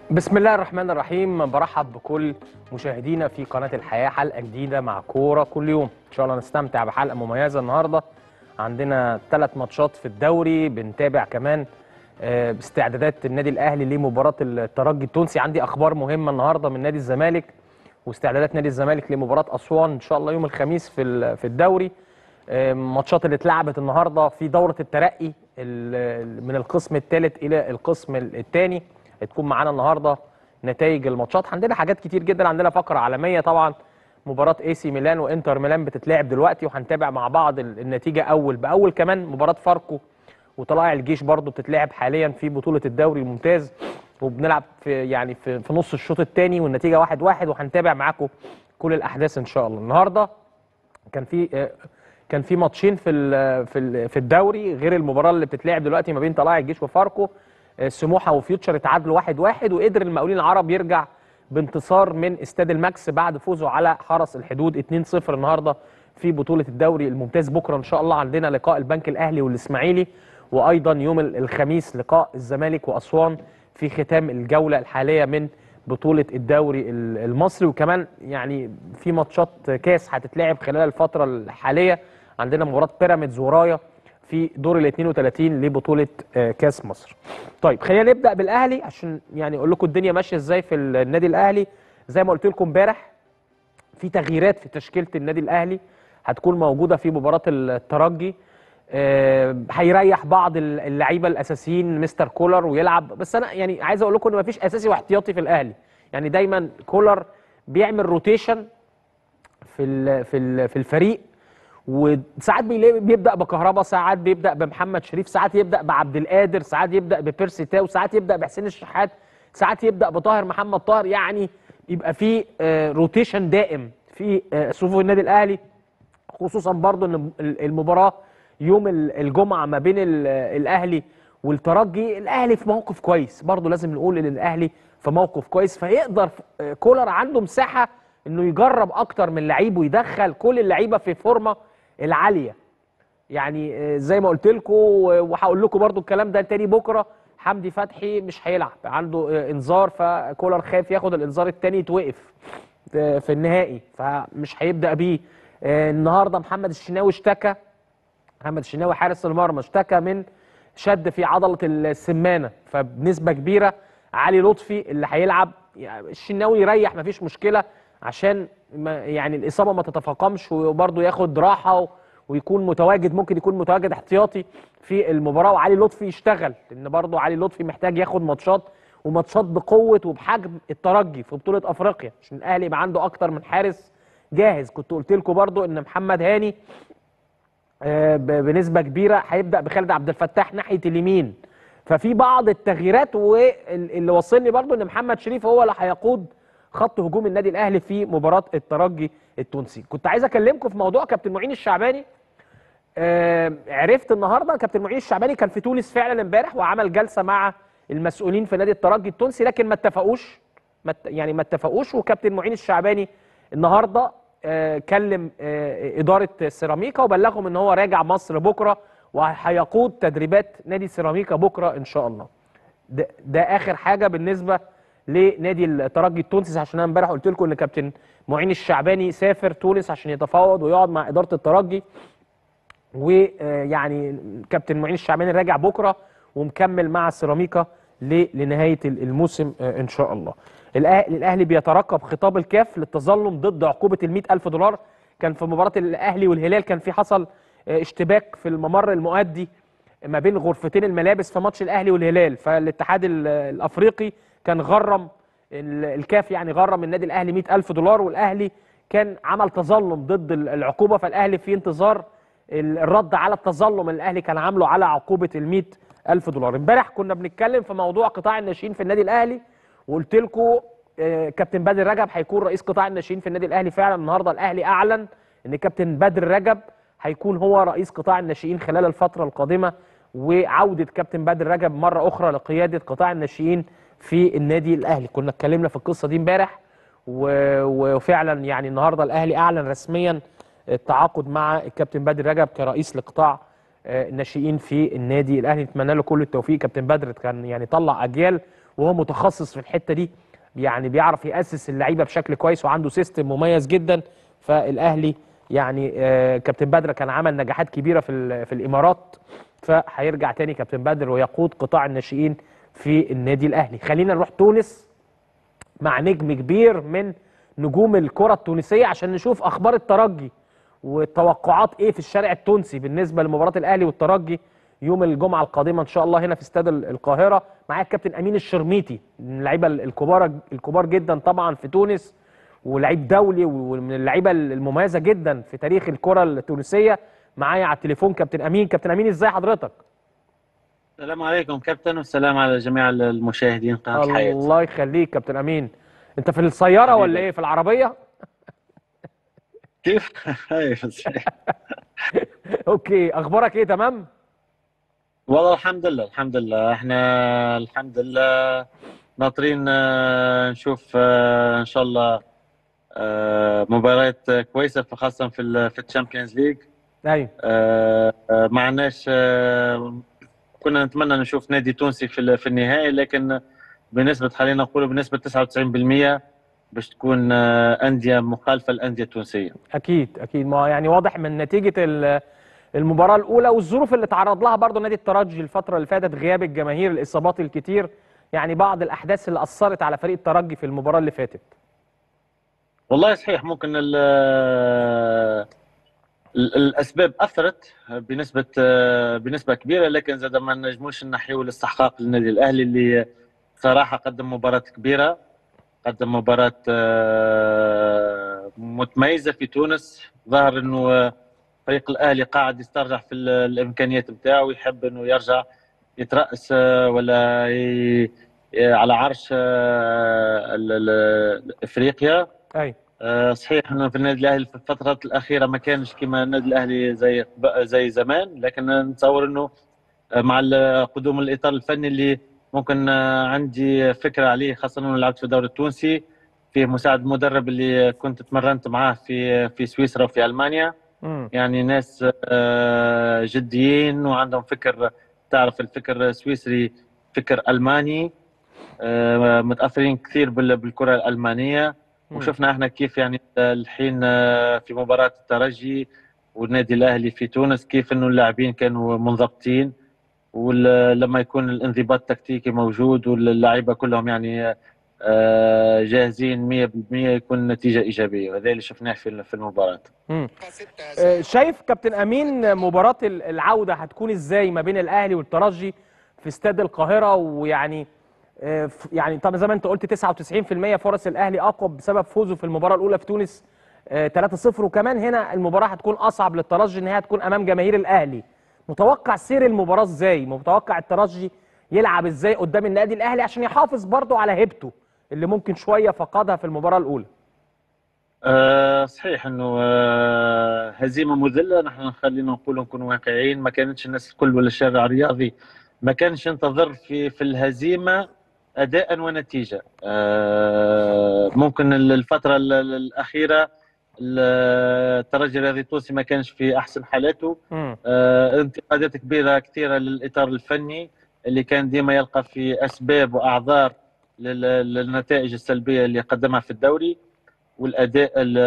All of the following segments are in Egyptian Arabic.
بسم الله الرحمن الرحيم برحب بكل مشاهدينا في قناة الحياة حلقة جديدة مع كورة كل يوم إن شاء الله نستمتع بحلقة مميزة النهاردة عندنا ثلاث ماتشات في الدوري بنتابع كمان آه، استعدادات النادي الأهلي لمباراة الترجي التونسي عندي أخبار مهمة النهاردة من نادي الزمالك واستعدادات نادي الزمالك لمباراة أسوان إن شاء الله يوم الخميس في ال- في الدوري آه، ماتشات اللي اتلعبت النهارده في دورة الترقي ال- من القسم الثالث إلى القسم الثاني هتكون معانا النهارده نتائج الماتشات عندنا حاجات كتير جدا عندنا فقره عالميه طبعا مباراه اي سي ميلان وانتر ميلان بتتلعب دلوقتي وهنتابع مع بعض ال- النتيجه اول باول كمان مباراه فاركو وطلائع الجيش برضو بتتلعب حاليا في بطوله الدوري الممتاز وبنلعب في يعني في, في نص الشوط الثاني والنتيجه واحد واحد وهنتابع معاكم كل الاحداث ان شاء الله النهارده كان في آه، كان في ماتشين في ال- في ال- في الدوري غير المباراه اللي بتتلعب دلوقتي ما بين طلائع الجيش وفاركو آه، سموحه وفيوتشر اتعادلوا واحد واحد وقدر المقاولين العرب يرجع بانتصار من استاد الماكس بعد فوزه على حرس الحدود 2-0 النهارده في بطوله الدوري الممتاز بكره ان شاء الله عندنا لقاء البنك الاهلي والاسماعيلي وايضا يوم ال- الخميس لقاء الزمالك واسوان في ختام الجوله الحاليه من بطوله الدوري ال- المصري وكمان يعني في ماتشات كاس هتتلعب خلال الفتره الحاليه عندنا مباراه بيراميدز ورايا في دور ال 32 لبطوله آه، كاس مصر. طيب خلينا نبدا بالاهلي عشان يعني اقول لكم الدنيا ماشيه ازاي في النادي الاهلي زي ما قلت لكم امبارح في تغييرات في تشكيله النادي الاهلي هتكون موجوده في مباراه الترجي آه، هيريح بعض اللعيبه الاساسيين مستر كولر ويلعب بس انا يعني عايز اقول لكم ان مفيش اساسي واحتياطي في الاهلي يعني دايما كولر بيعمل روتيشن في ال- في ال- في الفريق وساعات بيلا- بيبدا بكهربا ساعات بيبدا بمحمد شريف ساعات يبدا بعبد القادر ساعات يبدا ببيرسي تاو ساعات يبدا بحسين الشحات ساعات يبدا بطاهر محمد طاهر يعني يبقى في آه، روتيشن دائم في آه، صفوف النادي الاهلي خصوصا برضو ان المباراه يوم ال- الجمعه ما بين ال- الاهلي والترجي الاهلي في موقف كويس برضو لازم نقول ان الاهلي في موقف كويس فيقدر آه، كولر عنده مساحه انه يجرب اكتر من لعيب ويدخل كل اللعيبه في فورمه العاليه يعني آه، زي ما قلت لكم وهقول لكم برضو الكلام ده تاني بكره حمدي فتحي مش هيلعب عنده آه، انذار فكولر خايف ياخد الانذار التاني يتوقف في في النهائي فمش هيبدا بيه آه، النهارده محمد الشناوي اشتكى محمد الشناوي حارس المرمى اشتكى من شد في عضله السمانه فبنسبه كبيره علي لطفي اللي هيلعب يعني الشناوي يريح مفيش مشكله عشان ما يعني الاصابه ما تتفاقمش وبرضه ياخد راحه و- ويكون متواجد ممكن يكون متواجد احتياطي في المباراه وعلي لطفي يشتغل لان برضه علي لطفي محتاج ياخد ماتشات وماتشات بقوه وبحجم الترجي في بطوله افريقيا عشان الاهلي يبقى عنده اكتر من حارس جاهز كنت قلت لكم برضه ان محمد هاني آه، ب- بنسبه كبيره هيبدا بخالد عبد الفتاح ناحيه اليمين ففي بعض التغييرات واللي وصلني برضو ان محمد شريف هو اللي هيقود خط هجوم النادي الاهلي في مباراه الترجي التونسي كنت عايز اكلمكم في موضوع كابتن معين الشعباني آه، عرفت النهارده كابتن معين الشعباني كان في تونس فعلا امبارح وعمل جلسه مع المسؤولين في نادي الترجي التونسي لكن ما اتفقوش ما ات- يعني ما اتفقوش وكابتن معين الشعباني النهارده آه، كلم آه، اداره سيراميكا وبلغهم ان هو راجع مصر بكره وهيقود تدريبات نادي سيراميكا بكره ان شاء الله ده, ده اخر حاجه بالنسبه لنادي الترجي التونسي عشان انا امبارح قلت لكم ان كابتن معين الشعباني سافر تونس عشان يتفاوض ويقعد مع اداره الترجي ويعني كابتن معين الشعباني راجع بكره ومكمل مع سيراميكا ل- لنهايه الموسم آه، ان شاء الله. الأه- الاهلي بيترقب خطاب الكاف للتظلم ضد عقوبه ال ألف دولار كان في مباراه الاهلي والهلال كان في حصل آه، اشتباك في الممر المؤدي ما بين غرفتين الملابس في ماتش الاهلي والهلال فالاتحاد ال- الافريقي كان غرم ال- الكاف يعني غرم النادي الاهلي 100 ألف دولار والاهلي كان عمل تظلم ضد ال- العقوبه فالاهلي في انتظار ال- الرد على التظلم اللي الاهلي كان عامله على عقوبه ال 100 ألف دولار امبارح كنا بنتكلم في موضوع قطاع الناشئين في النادي الاهلي وقلت لكم آه، كابتن بدر رجب هيكون رئيس قطاع الناشئين في النادي الاهلي فعلا النهارده الاهلي اعلن ان كابتن بدر رجب هيكون هو رئيس قطاع الناشئين خلال الفتره القادمه وعوده كابتن بدر رجب مره اخرى لقياده قطاع الناشئين في النادي الاهلي كنا اتكلمنا في القصه دي امبارح و- وفعلا يعني النهارده الاهلي اعلن رسميا التعاقد مع الكابتن بدر رجب كرئيس لقطاع آه، الناشئين في النادي الاهلي نتمنى له كل التوفيق كابتن بدر كان يعني طلع اجيال وهو متخصص في الحته دي يعني بيعرف ياسس اللعيبه بشكل كويس وعنده سيستم مميز جدا فالاهلي يعني آه، كابتن بدر كان عمل نجاحات كبيره في ال- في الامارات فهيرجع تاني كابتن بدر ويقود قطاع الناشئين في النادي الاهلي خلينا نروح تونس مع نجم كبير من نجوم الكره التونسيه عشان نشوف اخبار الترجي والتوقعات ايه في الشارع التونسي بالنسبه لمباراه الاهلي والترجي يوم الجمعه القادمه ان شاء الله هنا في استاد ال- القاهره معايا الكابتن امين الشرميتي من اللعيبه الكبار الكبار جدا طبعا في تونس ولعيب دولي ومن اللعيبه المميزه جدا في تاريخ الكره التونسيه معايا على التليفون كابتن امين كابتن امين ازاي حضرتك السلام عليكم كابتن والسلام على جميع المشاهدين قناة الحياة الله يخليك كابتن امين انت في السياره ولا حبيبي. ايه في العربيه كيف؟ هاي بس. اوكي اخبارك ايه تمام والله الحمد لله الحمد لله احنا الحمد لله ناطرين آه، نشوف آه، ان شاء الله آه، مباريات كويسة خاصة في ال في الشامبيونز ليج ايوه آه، آه، ما عندناش آه، كنا نتمنى نشوف نادي تونسي في ال- في النهائي لكن بنسبة خلينا نقول بنسبة 99% باش تكون آه، أندية مخالفة للأندية التونسية اكيد اكيد ما يعني واضح من نتيجه ال- المباراه الاولى والظروف اللي تعرض لها برضو نادي الترجي الفتره اللي فاتت غياب الجماهير الاصابات الكتير يعني بعض الاحداث اللي اثرت على فريق الترجي في المباراه اللي فاتت والله صحيح ممكن ال ال- الاسباب اثرت بنسبه بنسبه كبيره لكن زاد ما نجموش نحيوا الاستحقاق للنادي الاهلي اللي صراحه قدم مباراه كبيره قدم مباراه آه، متميزه في تونس ظهر انه فريق الاهلي قاعد يسترجع في ال- الامكانيات نتاعه ويحب انه يرجع يتراس آه، ولا ي- على عرش آه، ال- ال- افريقيا ايوه آه، صحيح انه في النادي الاهلي في الفترات الاخيره ما كانش كما النادي الاهلي زي زي زمان لكن نتصور انه آه، مع ال- قدوم الاطار الفني اللي ممكن آه، عندي فكره عليه خاصه انه لعبت في الدوري التونسي في مساعد مدرب اللي كنت تمرنت معاه في في سويسرا وفي المانيا امم يعني ناس آه، جديين وعندهم فكر تعرف الفكر السويسري فكر الماني آه، متاثرين كثير بال- بالكره الالمانيه وشفنا احنا كيف يعني الحين آه، في مباراه الترجي والنادي الاهلي في تونس كيف انه اللاعبين كانوا منضبطين ولما يكون الانضباط التكتيكي موجود واللاعيبه كلهم يعني آه، جاهزين 100% يكون النتيجه ايجابيه وهذا اللي شفناه في في المباراه مم. آه، شايف كابتن امين مباراه ال- العوده هتكون ازاي ما بين الاهلي والترجي في استاد القاهره ويعني آه، ف- يعني طب زي ما انت قلت 99% فرص الاهلي اقوى بسبب فوزه في المباراه الاولى في تونس آه، 3-0 وكمان هنا المباراه هتكون اصعب للترجي ان هي هتكون امام جماهير الاهلي متوقع سير المباراه ازاي متوقع الترجي يلعب ازاي قدام النادي الاهلي عشان يحافظ برضه على هيبته اللي ممكن شويه فقدها في المباراه الاولى آه، صحيح انه آه، هزيمه مذله نحن خلينا نقول نكون واقعيين ما كانتش الناس الكل ولا الشارع الرياضي ما كانش ينتظر في في الهزيمه اداء ونتيجه آه، ممكن الفتره ال- ال- الاخيره الترجي الرياضي التونسي ما كانش في احسن حالاته امم آه، انتقادات كبيره كثيره للاطار الفني اللي كان ديما يلقى في اسباب واعذار لل- للنتائج السلبيه اللي قدمها في الدوري والاداء ال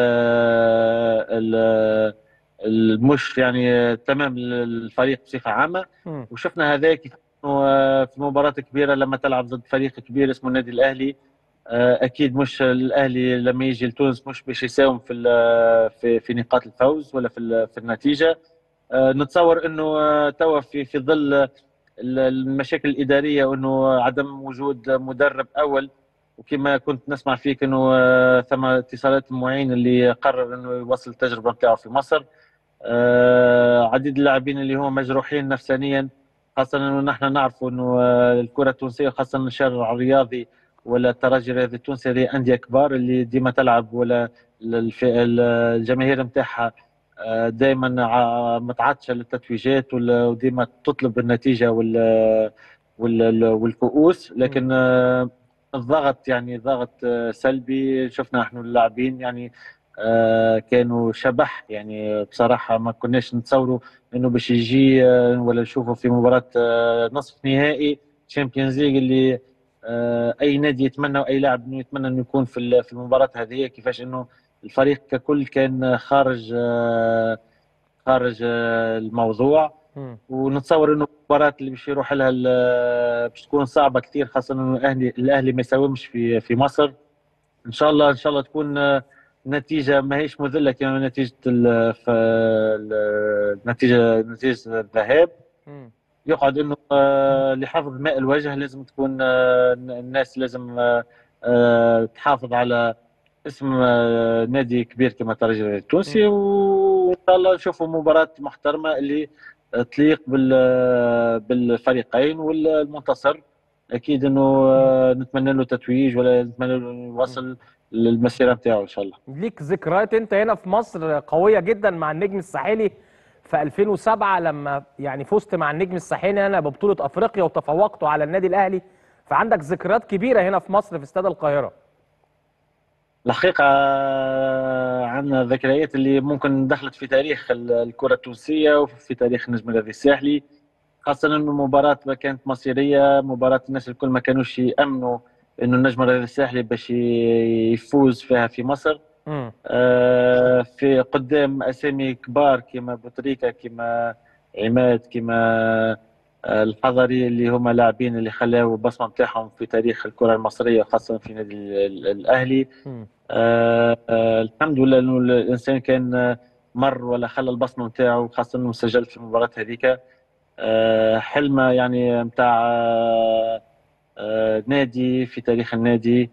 ال المش يعني تمام للفريق بصفه عامه امم وشفنا هذا كيف إنه في مباراه كبيره لما تلعب ضد فريق كبير اسمه النادي الاهلي آه، اكيد مش الاهلي لما يجي لتونس مش باش يساوم في ال- في في نقاط الفوز ولا في ال- في النتيجه آه، نتصور انه آه، توا في في ظل ال- المشاكل الاداريه وانه عدم وجود مدرب اول وكما كنت نسمع فيك انه آه، ثم اتصالات معين اللي قرر انه يوصل التجربه نتاعه في مصر آه، عديد اللاعبين اللي هم مجروحين نفسانيا خاصه انه نحن نعرف انه آه، الكره التونسيه خاصه الشارع الرياضي ولا الترجي الرياضي التونسي هذه انديه كبار اللي ديما تلعب ولا الف- الجماهير نتاعها دائما متعطشه للتتويجات ولا- وديما تطلب النتيجه وال وال- والكؤوس لكن آه، الضغط يعني ضغط آه، سلبي شفنا احنا اللاعبين يعني آه، كانوا شبح يعني بصراحه ما كناش نتصوروا انه باش يجي آه، ولا نشوفه في مباراه آه، نصف نهائي تشامبيونز ليج اللي آه، اي نادي يتمنى واي لاعب إنه يتمنى انه يكون في ال- في المباراه هذه كيفاش انه الفريق ككل كان خارج آه، خارج آه، الموضوع مم. ونتصور انه المباراه اللي باش يروح لها ال- باش تكون صعبه كثير خاصه انه الاهلي الاهلي ما يساومش في في مصر ان شاء الله ان شاء الله تكون آه، نتيجه ما هيش مذله كما نتيجه ال- ف- ال- نتيجه نتيجه الذهاب مم. يقعد انه آه، لحفظ ماء الوجه لازم تكون آه، الناس لازم آه، آه، تحافظ على اسم آه، نادي كبير كما الترجي التونسي وان شاء الله نشوفوا مباراه محترمه اللي تليق بال- بالفريقين والمنتصر اكيد انه آه، نتمنى له تتويج ولا نتمنى له إنه يوصل للمسيره نتاعو ان شاء الله ليك ذكريات انت هنا في مصر قويه جدا مع النجم الساحلي في 2007 لما يعني فزت مع النجم الساحلي هنا ببطوله افريقيا وتفوقتوا على النادي الاهلي فعندك ذكريات كبيره هنا في مصر في استاد القاهره الحقيقة عندنا ذكريات اللي ممكن دخلت في تاريخ ال- الكرة التونسية وفي تاريخ النجم الرياضي الساحلي خاصة انه المباراة ما كانت مصيرية مباراة الناس الكل ما كانوش يأمنوا انه النجم الرياضي الساحلي باش ي- يفوز فيها في مصر امم آه، في قدام اسامي كبار كما بوتريكا كما عماد كما آه، الحضري اللي هما لاعبين اللي خلاو البصمه نتاعهم في تاريخ الكره المصريه خاصه في نادي ال- ال- الاهلي امم آه، آه، الحمد لله انه الانسان كان آه، مر ولا خلى البصمه نتاعو خاصه انه سجل في المباراه هذيك آه، حلمه يعني نتاع آه، آه، نادي في تاريخ النادي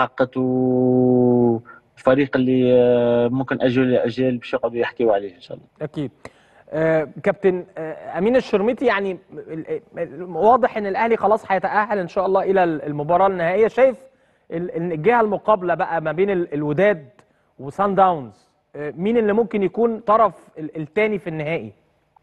حققته فريق اللي آه، ممكن اجيال لاجيال باش يقعدوا يحكيوا عليه ان شاء الله اكيد آه كابتن آه امين الشرميتي يعني ال- ال- واضح ان الاهلي خلاص هيتاهل ان شاء الله الى المباراه النهائيه شايف ال- إن الجهه المقابله بقى ما بين ال- الوداد وسان داونز آه مين اللي ممكن يكون طرف ال- التاني في النهائي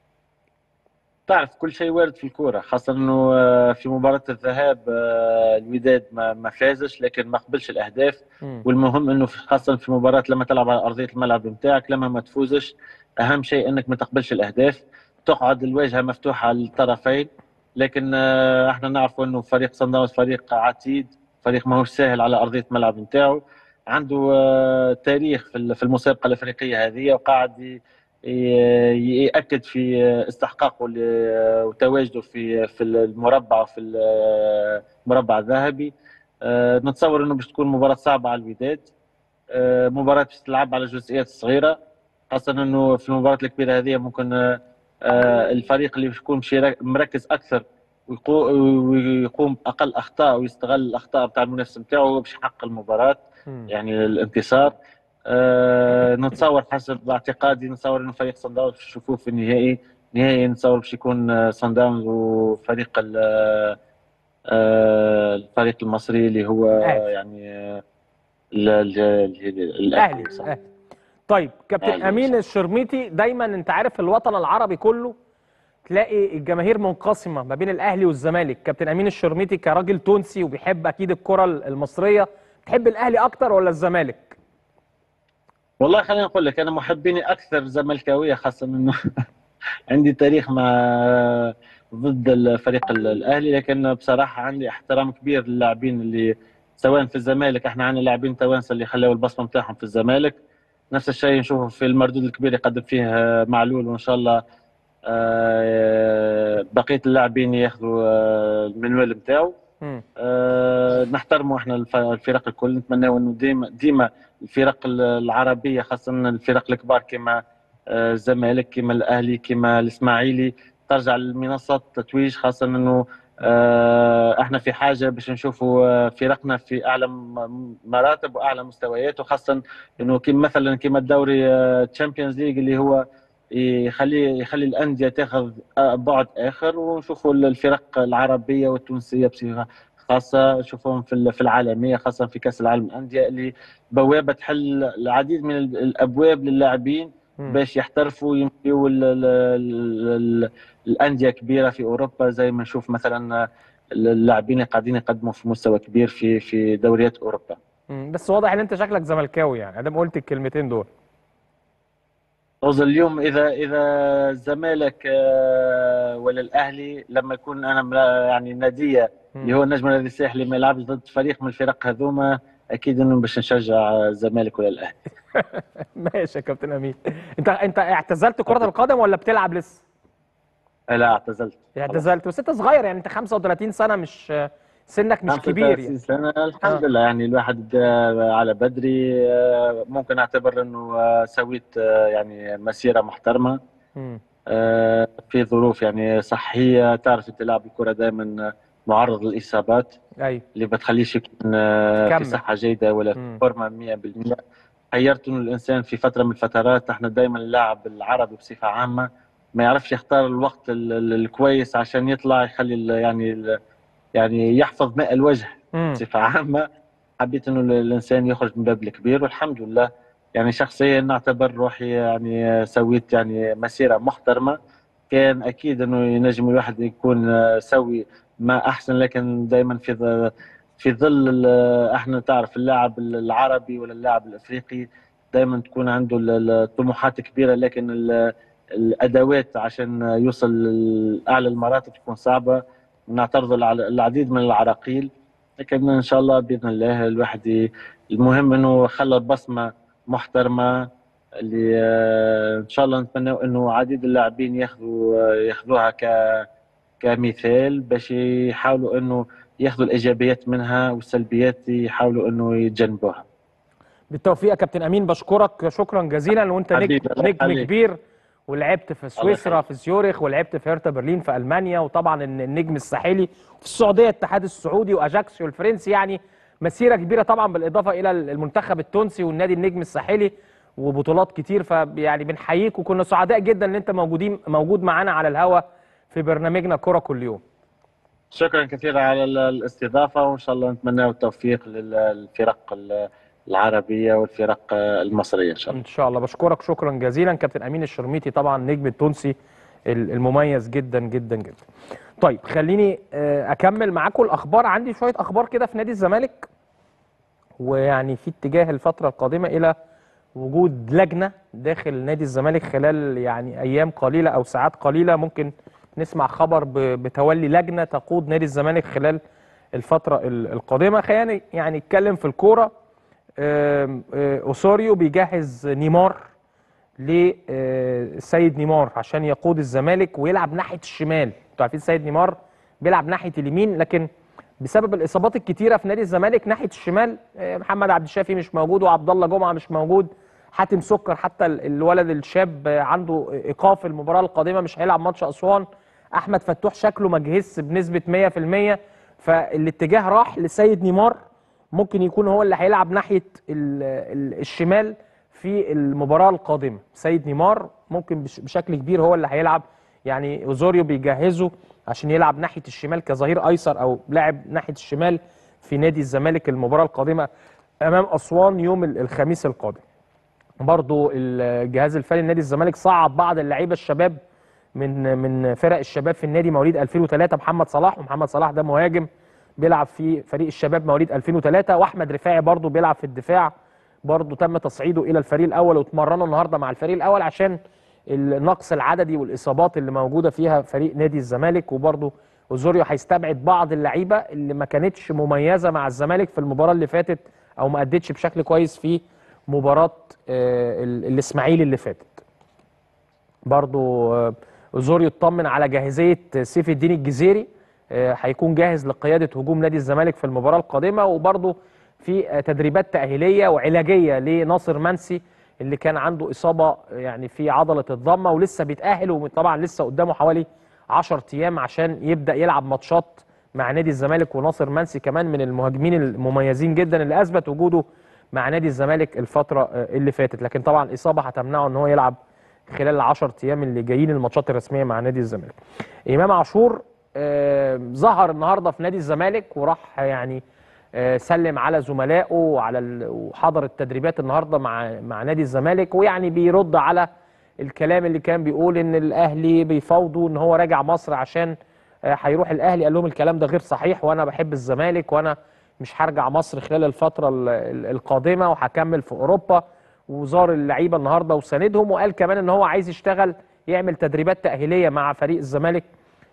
تعرف كل شيء وارد في الكوره خاصه انه آه، في مباراه الذهاب آه، الوداد ما ما فازش لكن ما قبلش الاهداف مم. والمهم انه في- خاصه في مباراه لما تلعب على ارضيه الملعب نتاعك لما ما تفوزش اهم شيء انك ما تقبلش الاهداف تقعد الواجهه مفتوحه للطرفين لكن آه، احنا نعرف انه فريق صن داونز فريق عتيد فريق ماهوش سهل على ارضيه الملعب نتاعو عنده آه، تاريخ في ال- في المسابقه الافريقيه هذه وقاعد ي- ي- ياكد في استحقاقه ل- وتواجده في في المربع وفي المربع الذهبي آه، نتصور انه باش تكون مباراه صعبه على الوداد آه، مباراه باش تلعب على جزئيات صغيره خاصه انه في المباراه الكبيره هذه ممكن آه، آه، الفريق اللي باش يكون باش يرك- مركز اكثر ويقو- ويقوم باقل اخطاء ويستغل الاخطاء بتاع المنافس نتاعو باش يحقق المباراه مم. يعني الانتصار آه نتصور حسب اعتقادي نتصور انه فريق صن داونز باش نشوفوه في النهائي نهائي نتصور باش يكون آه، صن داونز وفريق ال- آه الفريق المصري اللي هو الأهلي. يعني آه، ال- ال- ال- الاهلي صح. الأهلي. طيب كابتن أهلي امين صح. الشرميتي دايما انت عارف في الوطن العربي كله تلاقي الجماهير منقسمه ما بين الاهلي والزمالك كابتن امين الشرميتي كراجل تونسي وبيحب اكيد الكره المصريه تحب الاهلي اكتر ولا الزمالك والله خليني اقول لك انا محبيني اكثر زملكاويه خاصه انه عندي تاريخ مع ضد الفريق ال- الاهلي لكن بصراحه عندي احترام كبير للاعبين اللي سواء في الزمالك احنا عندنا لاعبين توانسه اللي خلاوا البصمه نتاعهم في الزمالك نفس الشيء نشوفه في المردود الكبير يقدم فيه آه، معلول وان شاء الله آه، بقيه اللاعبين ياخذوا آه، المنوال نتاعو مم. آه، نحترموا احنا الف- الفرق الكل نتمناو انه ديما ديما الفرق ال- العربيه خاصه الفرق الكبار كما آه، الزمالك كما الاهلي كما الاسماعيلي ترجع للمنصه التتويج خاصه انه آه، احنا في حاجه باش نشوفوا آه، فرقنا في اعلى م- مراتب واعلى مستويات وخاصه انه كم مثلا كما الدوري تشامبيونز ليج اللي هو يخلي يخلي الانديه تاخذ بعد اخر ونشوفوا الفرق العربيه والتونسيه بصفه خاصه نشوفهم في ال- في العالميه خاصه في كاس العالم للانديه اللي بوابه تحل العديد من ال- الابواب للاعبين مم. باش يحترفوا يمشيوا ال- ال- ال- ال- الانديه كبيره في اوروبا زي ما نشوف مثلا اللاعبين اللي قاعدين يقدموا في مستوى كبير في في دوريات اوروبا مم. بس واضح ان انت شكلك زملكاوي يعني ادام قلت الكلمتين دول فوز اليوم اذا اذا الزمالك آه، ولا الاهلي لما يكون انا ملا- يعني ناديه اللي هو النجم الذي الساحلي ما يلعبش ضد فريق من الفرق هذوما اكيد انه باش نشجع الزمالك ولا الاهلي ماشي يا كابتن امين انت انت اعتزلت كره القدم ولا بتلعب لسه لا اعتزلت اعتزلت بس انت صغير يعني انت 35 سنه مش سنك مش كبير يعني سنة الحمد لله يعني الواحد آه، على بدري آه، ممكن اعتبر انه آه، سويت آه، يعني مسيره محترمه مم. آه، في ظروف يعني صحيه تعرف انت لاعب الكره دائما معرض للاصابات ايوه اللي ما بتخليش يكون آه، كمل. في صحه جيده ولا في مم. فورمه 100% خيرت انه الانسان في فتره من الفترات احنا دائما اللاعب العربي بصفه عامه ما يعرفش يختار الوقت ال- ال- الكويس عشان يطلع يخلي ال- يعني ال- يعني يحفظ ماء الوجه مم. بصفه عامه حبيت انه ال- الانسان يخرج من باب الكبير والحمد لله يعني شخصيا نعتبر روحي يعني سويت يعني مسيره محترمه كان اكيد انه ينجم الواحد يكون سوي ما احسن لكن دائما في ظ- في ظل ال- احنا تعرف اللاعب العربي ولا اللاعب الافريقي دائما تكون عنده ال- ال- الطموحات كبيره لكن ال- الادوات عشان يوصل لاعلى المراتب تكون صعبه نعترض على العديد من العراقيل لكن ان شاء الله باذن الله الواحد ي- المهم انه خلى بصمه محترمه اللي آه، ان شاء الله نتمنى انه عديد اللاعبين ياخذوا آه، ياخذوها ك كمثال باش يحاولوا انه ياخذوا الايجابيات منها والسلبيات يحاولوا انه يتجنبوها بالتوفيق يا كابتن امين بشكرك شكرا جزيلا وانت نجم, حبيبي، الله نجم يخليك. كبير ولعبت في سويسرا يخليك. في زيورخ ولعبت في هيرتا برلين في المانيا وطبعا الن- النجم الساحلي في السعوديه الاتحاد السعودي واجاكسيو الفرنسي يعني مسيره كبيره طبعا بالاضافه الى المنتخب التونسي والنادي النجم الساحلي وبطولات كتير فيعني بنحييك وكنا سعداء جدا ان انت موجودين موجود معانا على الهوا في برنامجنا كره كل يوم شكرا كثيرا على ال- الاستضافه وان شاء الله نتمنى التوفيق للفرق ال- العربيه والفرق المصريه ان شاء الله ان شاء الله بشكرك شكرا جزيلا كابتن امين الشرميتي طبعا نجم التونسي ال- المميز جدا جدا جدا طيب خليني آه، اكمل معاكم الاخبار عندي شويه اخبار كده في نادي الزمالك ويعني في اتجاه الفتره القادمه الى وجود لجنه داخل نادي الزمالك خلال يعني ايام قليله او ساعات قليله ممكن نسمع خبر ب- بتولي لجنه تقود نادي الزمالك خلال الفتره ال- القادمه خلينا يعني نتكلم في الكوره آم، آه، اوسوريو بيجهز نيمار للسيد نيمار عشان يقود الزمالك ويلعب ناحيه الشمال انتوا عارفين السيد نيمار بيلعب ناحيه اليمين لكن بسبب الاصابات الكتيره في نادي الزمالك ناحيه الشمال آه، محمد عبد الشافي مش موجود وعبد الله جمعه مش موجود حاتم سكر حتى ال- الولد الشاب آه، عنده ايقاف المباراه القادمه مش هيلعب ماتش اسوان احمد فتوح شكله ما جهزش بنسبه 100% فالاتجاه راح لسيد نيمار ممكن يكون هو اللي هيلعب ناحيه ال ال الشمال في المباراه القادمه سيد نيمار ممكن بش- بشكل كبير هو اللي هيلعب يعني اوزوريو بيجهزه عشان يلعب ناحيه الشمال كظهير ايسر او لاعب ناحيه الشمال في نادي الزمالك المباراه القادمه امام اسوان يوم ال- الخميس القادم برضو الجهاز الفني لنادي الزمالك صعد بعض اللعيبه الشباب من من فرق الشباب في النادي مواليد 2003 محمد صلاح ومحمد صلاح ده مهاجم بيلعب في فريق الشباب مواليد 2003 واحمد رفاعي برضو بيلعب في الدفاع برضو تم تصعيده الى الفريق الاول واتمرنوا النهارده مع الفريق الاول عشان النقص العددي والاصابات اللي موجوده فيها فريق نادي الزمالك وبرضو اوزوريو هيستبعد بعض اللعيبه اللي ما كانتش مميزه مع الزمالك في المباراه اللي فاتت او ما ادتش بشكل كويس في مباراه آه، ال- الاسماعيلي اللي فاتت برضو آه، اوزوريو اطمن على جاهزيه سيف الدين الجزيري آه، هيكون جاهز لقياده هجوم نادي الزمالك في المباراه القادمه وبرضو في آه، تدريبات تاهيليه وعلاجيه لناصر منسي اللي كان عنده اصابه يعني في عضله الضمه ولسه بيتاهل وطبعا لسه قدامه حوالي 10 ايام عشان يبدا يلعب ماتشات مع نادي الزمالك وناصر منسي كمان من المهاجمين المميزين جدا اللي اثبت وجوده مع نادي الزمالك الفتره آه، اللي فاتت لكن طبعا الاصابه هتمنعه ان هو يلعب خلال ال 10 ايام اللي جايين الماتشات الرسميه مع نادي الزمالك. امام عاشور آه، ظهر النهارده في نادي الزمالك وراح يعني آه، سلم على زملائه وعلى ال- وحضر التدريبات النهارده مع مع نادي الزمالك ويعني بيرد على الكلام اللي كان بيقول ان الاهلي بيفاوضوا ان هو راجع مصر عشان آه، هيروح الاهلي قال لهم الكلام ده غير صحيح وانا بحب الزمالك وانا مش هرجع مصر خلال الفتره ال- ال- القادمه وهكمل في اوروبا وزار اللعيبه النهارده وساندهم وقال كمان ان هو عايز يشتغل يعمل تدريبات تاهيليه مع فريق الزمالك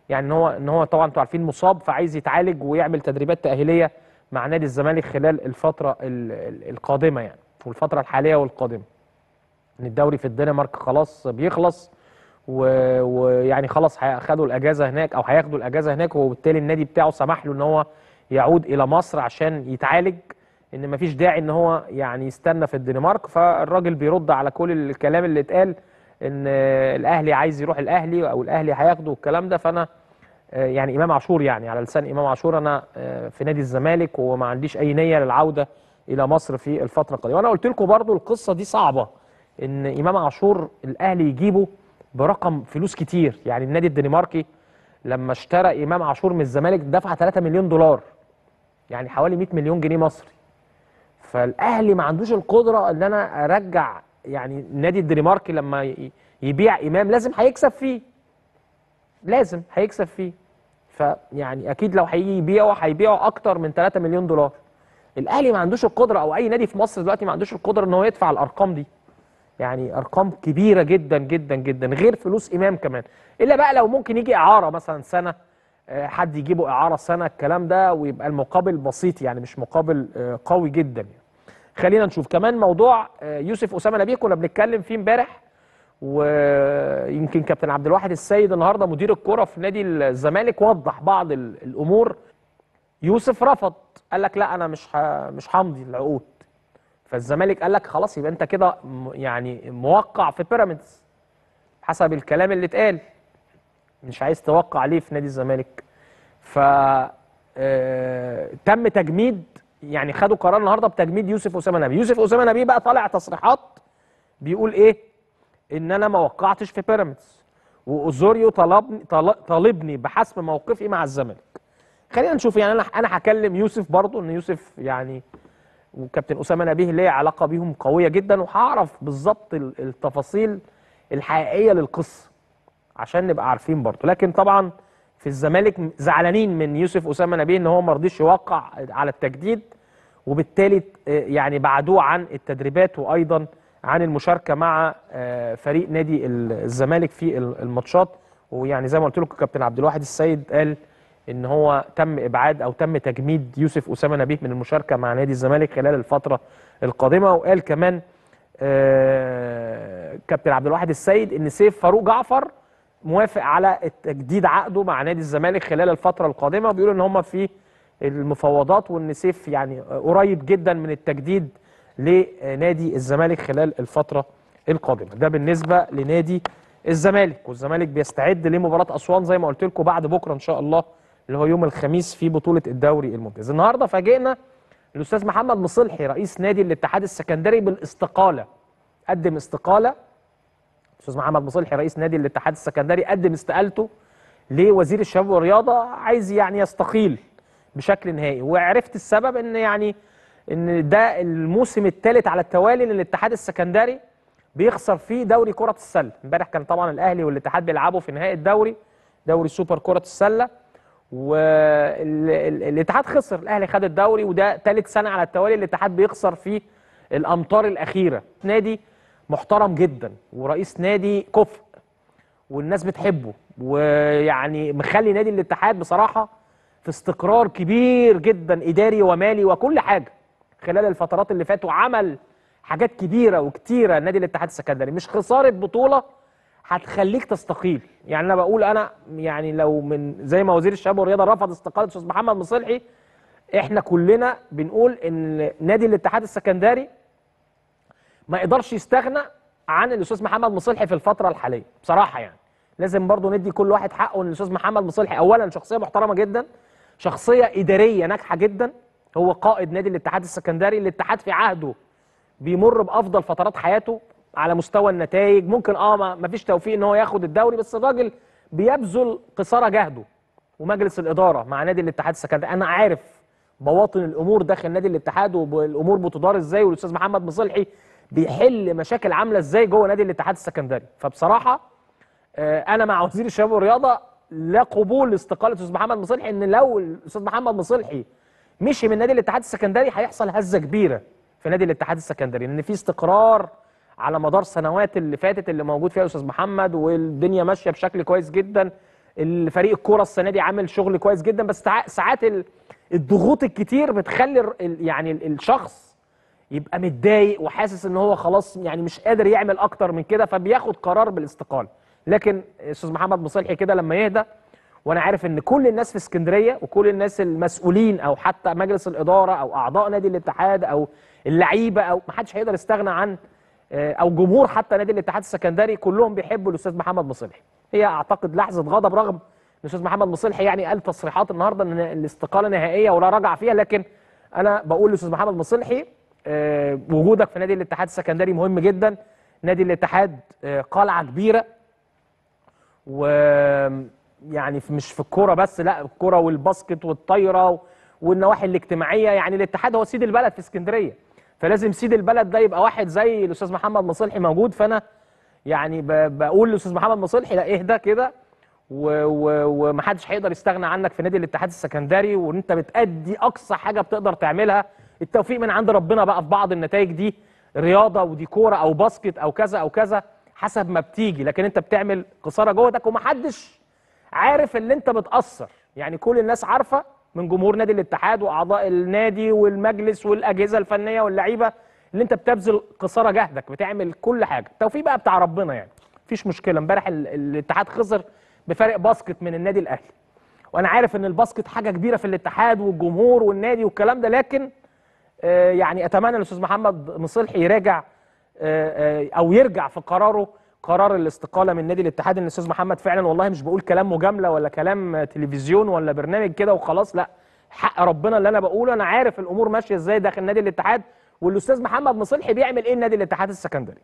يعني ان هو ان هو طبعا انتوا عارفين مصاب فعايز يتعالج ويعمل تدريبات تاهيليه مع نادي الزمالك خلال الفتره ال- ال- القادمه يعني والفتره الحاليه والقادمه ان الدوري في الدنمارك خلاص بيخلص و- ويعني خلاص خدوا الاجازه هناك او هياخدوا الاجازه هناك وبالتالي النادي بتاعه سمح له ان هو يعود الى مصر عشان يتعالج ان مفيش داعي ان هو يعني يستنى في الدنمارك فالراجل بيرد على كل الكلام اللي اتقال ان الاهلي عايز يروح الاهلي او الاهلي هياخده والكلام ده فانا آه، يعني امام عاشور يعني على لسان امام عاشور انا آه، في نادي الزمالك وما عنديش اي نيه للعوده الى مصر في الفتره القادمه وانا قلت لكم برضو القصه دي صعبه ان امام عاشور الاهلي يجيبه برقم فلوس كتير يعني النادي الدنماركي لما اشترى امام عاشور من الزمالك دفع 3 مليون دولار يعني حوالي 100 مليون جنيه مصري فالاهلي ما عندوش القدره ان انا ارجع يعني النادي الدنماركي لما ي- يبيع امام لازم هيكسب فيه لازم هيكسب فيه فيعني اكيد لو هيجي يبيعه هيبيعه اكتر من 3 مليون دولار الاهلي ما عندوش القدره او اي نادي في مصر دلوقتي ما عندوش القدره ان هو يدفع الارقام دي يعني ارقام كبيره جدا جدا جدا غير فلوس امام كمان الا بقى لو ممكن يجي اعاره مثلا سنه آه، حد يجيبه اعاره سنه الكلام ده ويبقى المقابل بسيط يعني مش مقابل آه، قوي جدا يعني. خلينا نشوف كمان موضوع آه، يوسف اسامه نبيه كنا بنتكلم فيه امبارح ويمكن كابتن عبد الواحد السيد النهارده مدير الكره في نادي الزمالك وضح بعض ال- الامور يوسف رفض قال لك لا انا مش ه- مش همضي العقود فالزمالك قال لك خلاص يبقى انت كده م- يعني موقع في بيراميدز حسب الكلام اللي اتقال مش عايز توقع ليه في نادي الزمالك ف آه، تم تجميد يعني خدوا قرار النهارده بتجميد يوسف اسامه نبي يوسف اسامه نبي بقى طالع تصريحات بيقول ايه ان انا ما وقعتش في بيراميدز واوزوريو طلبني طل- طالبني بحسم موقفي مع الزمالك خلينا نشوف يعني انا انا هكلم يوسف برضو ان يوسف يعني وكابتن اسامه نبيه ليه علاقه بيهم قويه جدا وهعرف بالظبط ال- التفاصيل الحقيقيه للقصه عشان نبقى عارفين برضو لكن طبعا في الزمالك زعلانين من يوسف اسامه نبيه ان هو ما رضيش يوقع على التجديد وبالتالي آه، يعني بعدوه عن التدريبات وايضا عن المشاركه مع آه، فريق نادي ال- الزمالك في ال- الماتشات ويعني زي ما قلت لكم كابتن عبد الواحد السيد قال ان هو تم ابعاد او تم تجميد يوسف اسامه نبيه من المشاركه مع نادي الزمالك خلال الفتره القادمه وقال كمان آه، كابتن عبد الواحد السيد ان سيف فاروق جعفر موافق على تجديد عقده مع نادي الزمالك خلال الفتره القادمه وبيقولوا ان هم في المفاوضات وان سيف يعني قريب جدا من التجديد لنادي الزمالك خلال الفتره القادمه ده بالنسبه لنادي الزمالك والزمالك بيستعد لمباراه اسوان زي ما قلت لكم بعد بكره ان شاء الله اللي هو يوم الخميس في بطوله الدوري الممتاز النهارده فاجئنا الاستاذ محمد مصلحي رئيس نادي الاتحاد السكندري بالاستقاله قدم استقاله الاستاذ محمد مصلحي رئيس نادي الاتحاد السكندري قدم استقالته لوزير الشباب والرياضه عايز يعني يستقيل بشكل نهائي وعرفت السبب ان يعني ان ده الموسم الثالث على التوالي للاتحاد السكندري بيخسر فيه دوري كره السله امبارح كان طبعا الاهلي والاتحاد بيلعبوا في نهائي الدوري دوري سوبر كره السله والاتحاد خسر الاهلي خد الدوري وده ثالث سنه على التوالي الاتحاد بيخسر فيه الامطار الاخيره نادي محترم جدا ورئيس نادي كفء والناس بتحبه ويعني مخلي نادي الاتحاد بصراحه في استقرار كبير جدا اداري ومالي وكل حاجه خلال الفترات اللي فاتوا عمل حاجات كبيره وكتيره نادي الاتحاد السكندري مش خساره بطوله هتخليك تستقيل يعني انا بقول انا يعني لو من زي ما وزير الشباب والرياضه رفض استقاله استاذ محمد مصلحي احنا كلنا بنقول ان نادي الاتحاد السكندري ما يقدرش يستغنى عن الاستاذ محمد مصلحي في الفتره الحاليه بصراحه يعني لازم برضو ندي كل واحد حقه ان الاستاذ محمد مصلحي اولا شخصيه محترمه جدا شخصيه اداريه ناجحه جدا هو قائد نادي الاتحاد السكندري الاتحاد في عهده بيمر بافضل فترات حياته على مستوى النتائج ممكن اه ما ما فيش توفيق ان هو ياخد الدوري بس الراجل بيبذل قصارى جهده ومجلس الاداره مع نادي الاتحاد السكندري انا عارف بواطن الامور داخل نادي الاتحاد والامور بتدار ازاي والاستاذ محمد مصلحي بيحل مشاكل عامله ازاي جوه نادي الاتحاد السكندري فبصراحه آه، انا مع وزير الشباب والرياضه لا قبول لاستقاله الاستاذ محمد مصلحي ان لو الاستاذ محمد مصلحي مشي من نادي الاتحاد السكندري هيحصل هزه كبيره في نادي الاتحاد السكندري لان في استقرار على مدار سنوات اللي فاتت اللي موجود فيها الاستاذ محمد والدنيا ماشيه بشكل كويس جدا الفريق الكوره السنه دي عامل شغل كويس جدا بس تع- ساعات ال- الضغوط الكتير بتخلي ال- ال- يعني ال- الشخص يبقى متضايق وحاسس ان هو خلاص يعني مش قادر يعمل اكتر من كده فبياخد قرار بالاستقاله لكن استاذ محمد مصلحي كده لما يهدى وانا عارف ان كل الناس في اسكندريه وكل الناس المسؤولين او حتى مجلس الاداره او اعضاء نادي الاتحاد او اللعيبه او ما حدش هيقدر يستغنى عن آه، او جمهور حتى نادي الاتحاد السكندري كلهم بيحبوا الاستاذ محمد مصلحي هي اعتقد لحظه غضب رغم ان الاستاذ محمد مصلحي يعني قال تصريحات النهارده ان الاستقاله نهائيه ولا رجع فيها لكن انا بقول للاستاذ محمد مصلحي آه، وجودك في نادي الاتحاد السكندري مهم جدا نادي الاتحاد آه، قلعه كبيره و يعني في- مش في الكوره بس لا الكوره والباسكت والطايره و- والنواحي الاجتماعيه يعني الاتحاد هو سيد البلد في اسكندريه فلازم سيد البلد ده يبقى واحد زي الاستاذ محمد مصلحي موجود فانا يعني ب- بقول للاستاذ محمد مصلحي لا اهدى كده و- و- ومحدش هيقدر يستغنى عنك في نادي الاتحاد السكندري وان انت بتأدي اقصى حاجه بتقدر تعملها التوفيق من عند ربنا بقى في بعض النتائج دي رياضه ودي كوره او باسكت او كذا او كذا حسب ما بتيجي لكن انت بتعمل قصاره جهدك ومحدش عارف اللي انت بتأثر يعني كل الناس عارفه من جمهور نادي الاتحاد واعضاء النادي والمجلس والاجهزه الفنيه واللعيبه اللي انت بتبذل قصارى جهدك بتعمل كل حاجه التوفيق بقى بتاع ربنا يعني مفيش مشكله امبارح ال- الاتحاد خسر بفارق باسكت من النادي الاهلي وانا عارف ان الباسكت حاجه كبيره في الاتحاد والجمهور والنادي والكلام ده لكن آه، يعني اتمنى الاستاذ محمد مصلحي يراجع آه، آه، او يرجع في قراره قرار الاستقاله من نادي الاتحاد ان الاستاذ محمد فعلا والله مش بقول كلام مجامله ولا كلام آه، تلفزيون ولا برنامج كده وخلاص لا حق ربنا اللي انا بقوله انا عارف الامور ماشيه ازاي داخل نادي الاتحاد والاستاذ محمد مصلحي بيعمل ايه نادي الاتحاد السكندري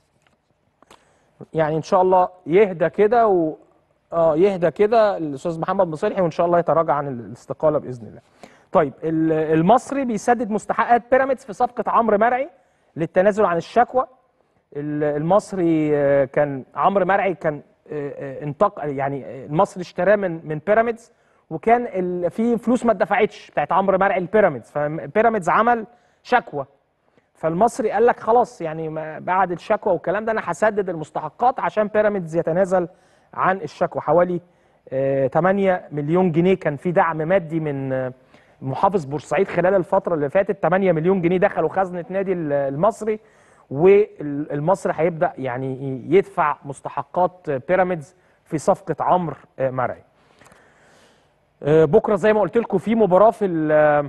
يعني ان شاء الله يهدى كده و اه يهدى كده الاستاذ محمد مصلحي وان شاء الله يتراجع عن الاستقاله باذن الله. طيب ال- المصري بيسدد مستحقات بيراميدز في صفقه عمرو مرعي للتنازل عن الشكوى. ال- المصري آه، كان عمرو مرعي كان آه، آه، انتقل يعني آه، المصري اشتراه من من بيراميدز وكان ال- في فلوس ما اتدفعتش بتاعت عمرو مرعي لبيراميدز فبيراميدز عمل شكوى فالمصري قال لك خلاص يعني ما بعد الشكوى والكلام ده انا هسدد المستحقات عشان بيراميدز يتنازل عن الشكوى حوالي آه، 8 مليون جنيه كان في دعم مادي من آه، محافظ بورسعيد خلال الفتره اللي فاتت 8 مليون جنيه دخلوا خزنه نادي ال- المصري والمصري هيبدا يعني يدفع مستحقات بيراميدز في صفقه عمرو آه، مرعي آه، بكره زي ما قلت لكم في مباراه في ال-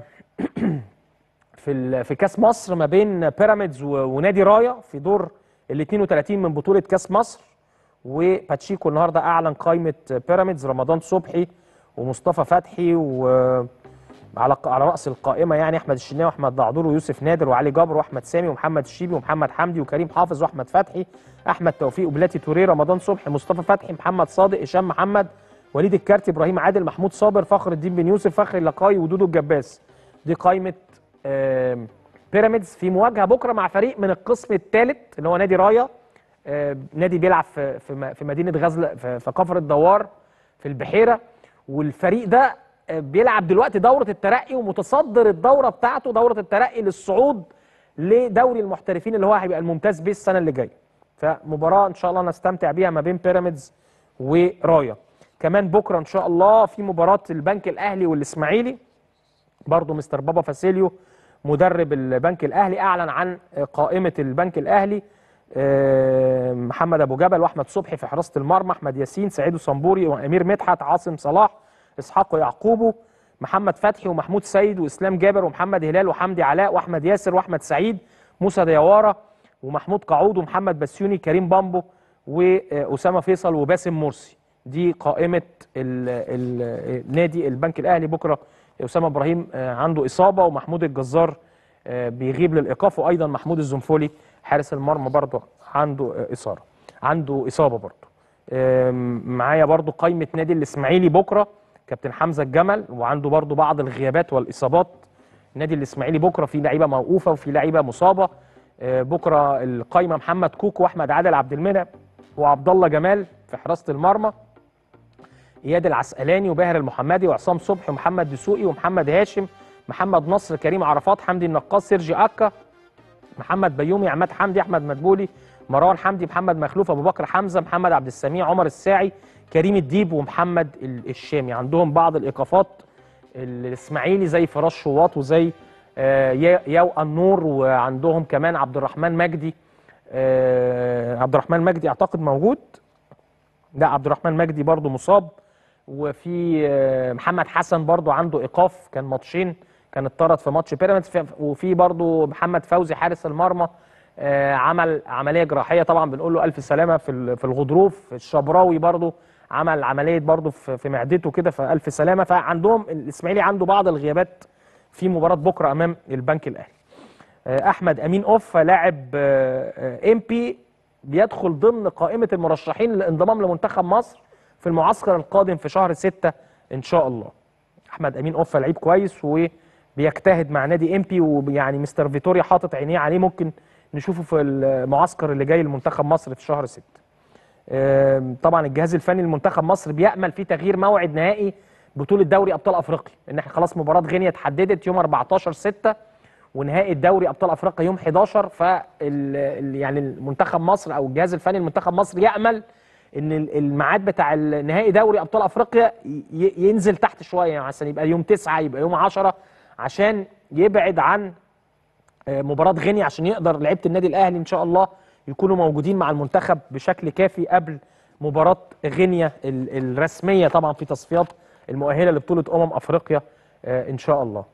في ال- في كاس مصر ما بين بيراميدز و- ونادي رايا في دور ال 32 من بطوله كاس مصر وباتشيكو النهارده اعلن قائمه بيراميدز رمضان صبحي ومصطفى فتحي وعلى على راس القائمه يعني احمد الشناوي واحمد دعدور ويوسف نادر وعلي جبر واحمد سامي ومحمد الشيبي ومحمد حمدي وكريم حافظ واحمد فتحي احمد توفيق وبلاتي توريه رمضان صبحي مصطفى فتحي محمد صادق هشام محمد وليد الكارتي ابراهيم عادل محمود صابر فخر الدين بن يوسف فخري اللقاي ودودو الجباس دي قائمه آم، بيراميدز في مواجهه بكره مع فريق من القسم الثالث اللي هو نادي رايا آه، نادي بيلعب في في م- في مدينه غزل في في كفر الدوار في البحيره والفريق ده آه، بيلعب دلوقتي دوره الترقي ومتصدر الدوره بتاعته دوره الترقي للصعود لدوري المحترفين اللي هو هيبقى الممتاز بيه السنه اللي جايه فمباراه ان شاء الله نستمتع بيها ما بين بيراميدز ورايا كمان بكره ان شاء الله في مباراه البنك الاهلي والاسماعيلي برضه مستر بابا فاسيليو مدرب البنك الاهلي اعلن عن قائمه البنك الاهلي آه، محمد ابو جبل واحمد صبحي في حراسه المرمى احمد ياسين سعيد صنبوري وامير مدحت عاصم صلاح اسحاق يعقوبو محمد فتحي ومحمود سيد واسلام جابر ومحمد هلال وحمدي علاء واحمد ياسر واحمد سعيد موسى ديواره ومحمود قعود ومحمد بسيوني كريم بامبو واسامه فيصل وباسم مرسي دي قائمه ال ال نادي البنك الاهلي بكره اسامه ابراهيم آه، عنده اصابه ومحمود الجزار آه، بيغيب للايقاف وايضا محمود الزنفولي حارس المرمى برضه عنده آه، اصابه عنده اصابه برضه آم، معايا برضه قائمه نادي الاسماعيلي بكره كابتن حمزه الجمل وعنده برضه بعض الغيابات والاصابات نادي الاسماعيلي بكره في لعيبه موقوفه وفي لعيبه مصابه آه، بكره القايمه محمد كوكو واحمد عادل عبد المنعم وعبد الله جمال في حراسه المرمى اياد العسقلاني وباهر المحمدي وعصام صبحي ومحمد دسوقي ومحمد هاشم محمد نصر كريم عرفات حمدي النقاص سيرجي اكا محمد بيومي عماد حمدي احمد مدبولي مروان حمدي محمد مخلوف ابو بكر حمزه محمد عبد السميع عمر الساعي كريم الديب ومحمد ال- الشامي عندهم بعض الايقافات الاسماعيلي زي فراس شواط وزي آه، يا- ياو النور وعندهم كمان عبد الرحمن مجدي آه، عبد الرحمن مجدي اعتقد موجود لا عبد الرحمن مجدي برضو مصاب وفي آه، محمد حسن برضو عنده ايقاف كان ماتشين كان اتطرد في ماتش بيراميدز في- وفي برضو محمد فوزي حارس المرمى آه، عمل عمليه جراحيه طبعا بنقول له الف سلامه في ال- في الغضروف الشبراوي برضو عمل عمليه برضو في في معدته كده فالف سلامه فعندهم الاسماعيلي عنده بعض الغيابات في مباراه بكره امام البنك الاهلي آه، احمد امين اوف لاعب ام بي بيدخل ضمن قائمه المرشحين للانضمام لمنتخب مصر في المعسكر القادم في شهر 6 ان شاء الله احمد امين اوف لعيب كويس وبيجتهد مع نادي ام بي ويعني مستر فيتوريا حاطط عينيه عليه ممكن نشوفه في المعسكر اللي جاي لمنتخب مصر في شهر 6 آم، طبعا الجهاز الفني لمنتخب مصر بيامل في تغيير موعد نهائي بطوله دوري ابطال افريقيا ان احنا خلاص مباراه غينيا اتحددت يوم 14 6 ونهائي الدوري ابطال افريقيا يوم 11 ف يعني المنتخب مصر او الجهاز الفني لمنتخب مصر يامل ان ال- الميعاد بتاع نهائي دوري ابطال افريقيا ي- ينزل تحت شويه يعني مثلا يبقى يوم 9 يبقى يوم 10 عشان يبعد عن آه، مباراه غينيا عشان يقدر لعيبه النادي الاهلي ان شاء الله يكونوا موجودين مع المنتخب بشكل كافي قبل مباراه غينيا ال- الرسميه طبعا في تصفيات المؤهله لبطوله امم افريقيا آه، ان شاء الله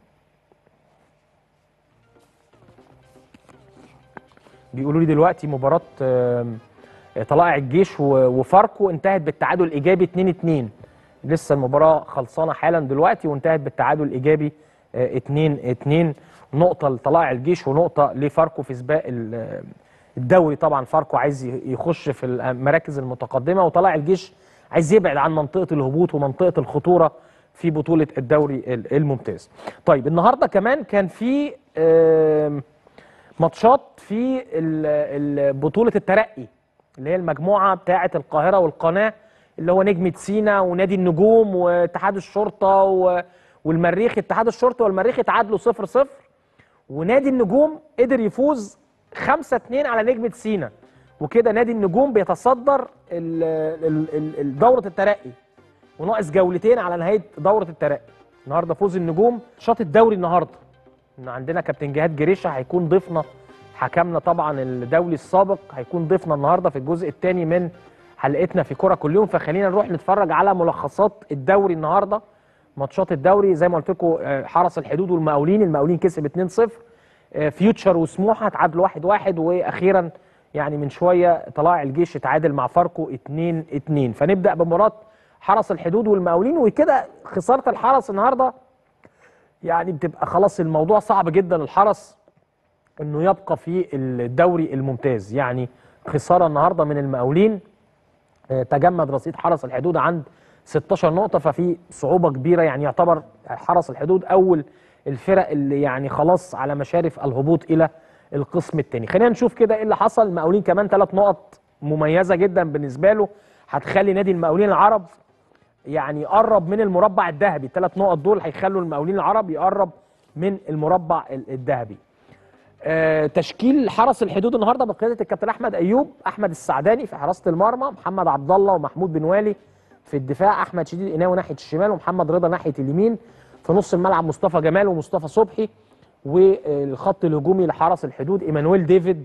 بيقولوا لي دلوقتي مباراه آم، طلائع الجيش و- وفاركو انتهت بالتعادل الايجابي 2 2 لسه المباراه خلصانه حالا دلوقتي وانتهت بالتعادل الايجابي 2 2 نقطه لطلائع الجيش ونقطه لفاركو في سباق ال- الدوري طبعا فاركو عايز ي- يخش في المراكز المتقدمه وطلائع الجيش عايز يبعد عن منطقه الهبوط ومنطقه الخطوره في بطوله الدوري ال- الممتاز. طيب النهارده كمان كان في آم، ماتشات في ال- ال- بطوله الترقي اللي هي المجموعه بتاعه القاهره والقناه اللي هو نجمه سينا ونادي النجوم واتحاد الشرطه و- والمريخ اتحاد الشرطه والمريخ اتعادلوا 0 0 ونادي النجوم قدر يفوز 5 2 على نجمه سينا وكده نادي النجوم بيتصدر ال- ال- ال- ال- دوره الترقي وناقص جولتين على نهايه دوره الترقي النهارده فوز النجوم شاط الدوري النهارده ان عندنا كابتن جهاد جريشه هيكون ضيفنا حكمنا طبعا الدولي السابق هيكون ضيفنا النهارده في الجزء الثاني من حلقتنا في كوره كل يوم فخلينا نروح نتفرج على ملخصات الدوري النهارده ماتشات الدوري زي ما قلت لكم آه، حرس الحدود والمقاولين المقاولين كسب 2-0 آه، فيوتشر وسموحه تعادلوا 1-1 واخيرا يعني من شويه طلائع الجيش اتعادل مع فاركو 2-2 فنبدا بمباراه حرس الحدود والمقاولين وكده خساره الحرس النهارده يعني بتبقى خلاص الموضوع صعب جدا الحرس انه يبقى في الدوري الممتاز يعني خساره النهارده من المقاولين آه، تجمد رصيد حرس الحدود عند 16 نقطه ففي صعوبه كبيره يعني يعتبر حرس الحدود اول الفرق اللي يعني خلاص على مشارف الهبوط الى القسم الثاني خلينا نشوف كده ايه اللي حصل المقاولين كمان ثلاث نقط مميزه جدا بالنسبه له هتخلي نادي المقاولين العرب يعني يقرب من المربع الذهبي الثلاث نقط دول هيخلوا المقاولين العرب يقرب من المربع ال- الذهبي آه، تشكيل حرس الحدود النهارده بقياده الكابتن احمد ايوب احمد السعداني في حراسه المرمى محمد عبد الله ومحمود بن والي في الدفاع احمد شديد القناوي ناحيه الشمال ومحمد رضا ناحيه اليمين في نص الملعب مصطفى جمال ومصطفى صبحي والخط الهجومي لحرس الحدود ايمانويل ديفيد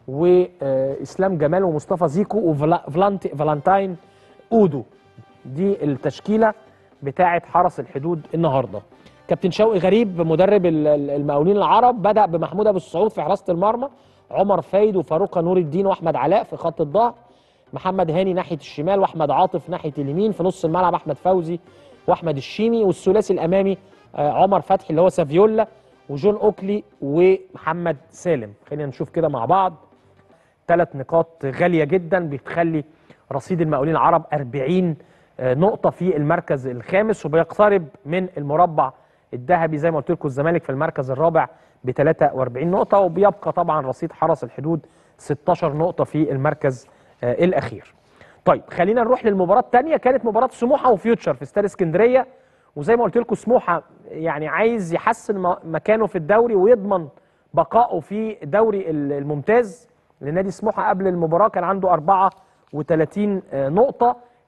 واسلام جمال ومصطفى زيكو وفالنتاين اودو دي التشكيله بتاعه حرس الحدود النهارده كابتن شوقي غريب مدرب ال- ال- المقاولين العرب بدا بمحمود ابو السعود في حراسه المرمى عمر فايد وفاروق نور الدين واحمد علاء في خط الظهر محمد هاني ناحيه الشمال واحمد عاطف ناحيه اليمين في نص الملعب احمد فوزي واحمد الشيمي والثلاثي الامامي آه، عمر فتحي اللي هو سافيولا وجون اوكلي ومحمد سالم خلينا نشوف كده مع بعض ثلاث نقاط غاليه جدا بتخلي رصيد المقاولين العرب 40 آه، نقطه في المركز الخامس وبيقترب من المربع الذهبي زي ما قلت لكم الزمالك في المركز الرابع ب 43 نقطه وبيبقى طبعا رصيد حرس الحدود 16 نقطه في المركز آه، الاخير. طيب خلينا نروح للمباراه الثانيه كانت مباراه سموحه وفيوتشر في استاد اسكندريه وزي ما قلت لكم سموحه يعني عايز يحسن م- مكانه في الدوري ويضمن بقائه في الدوري ال- الممتاز لنادي سموحه قبل المباراه كان عنده 34 آه، نقطه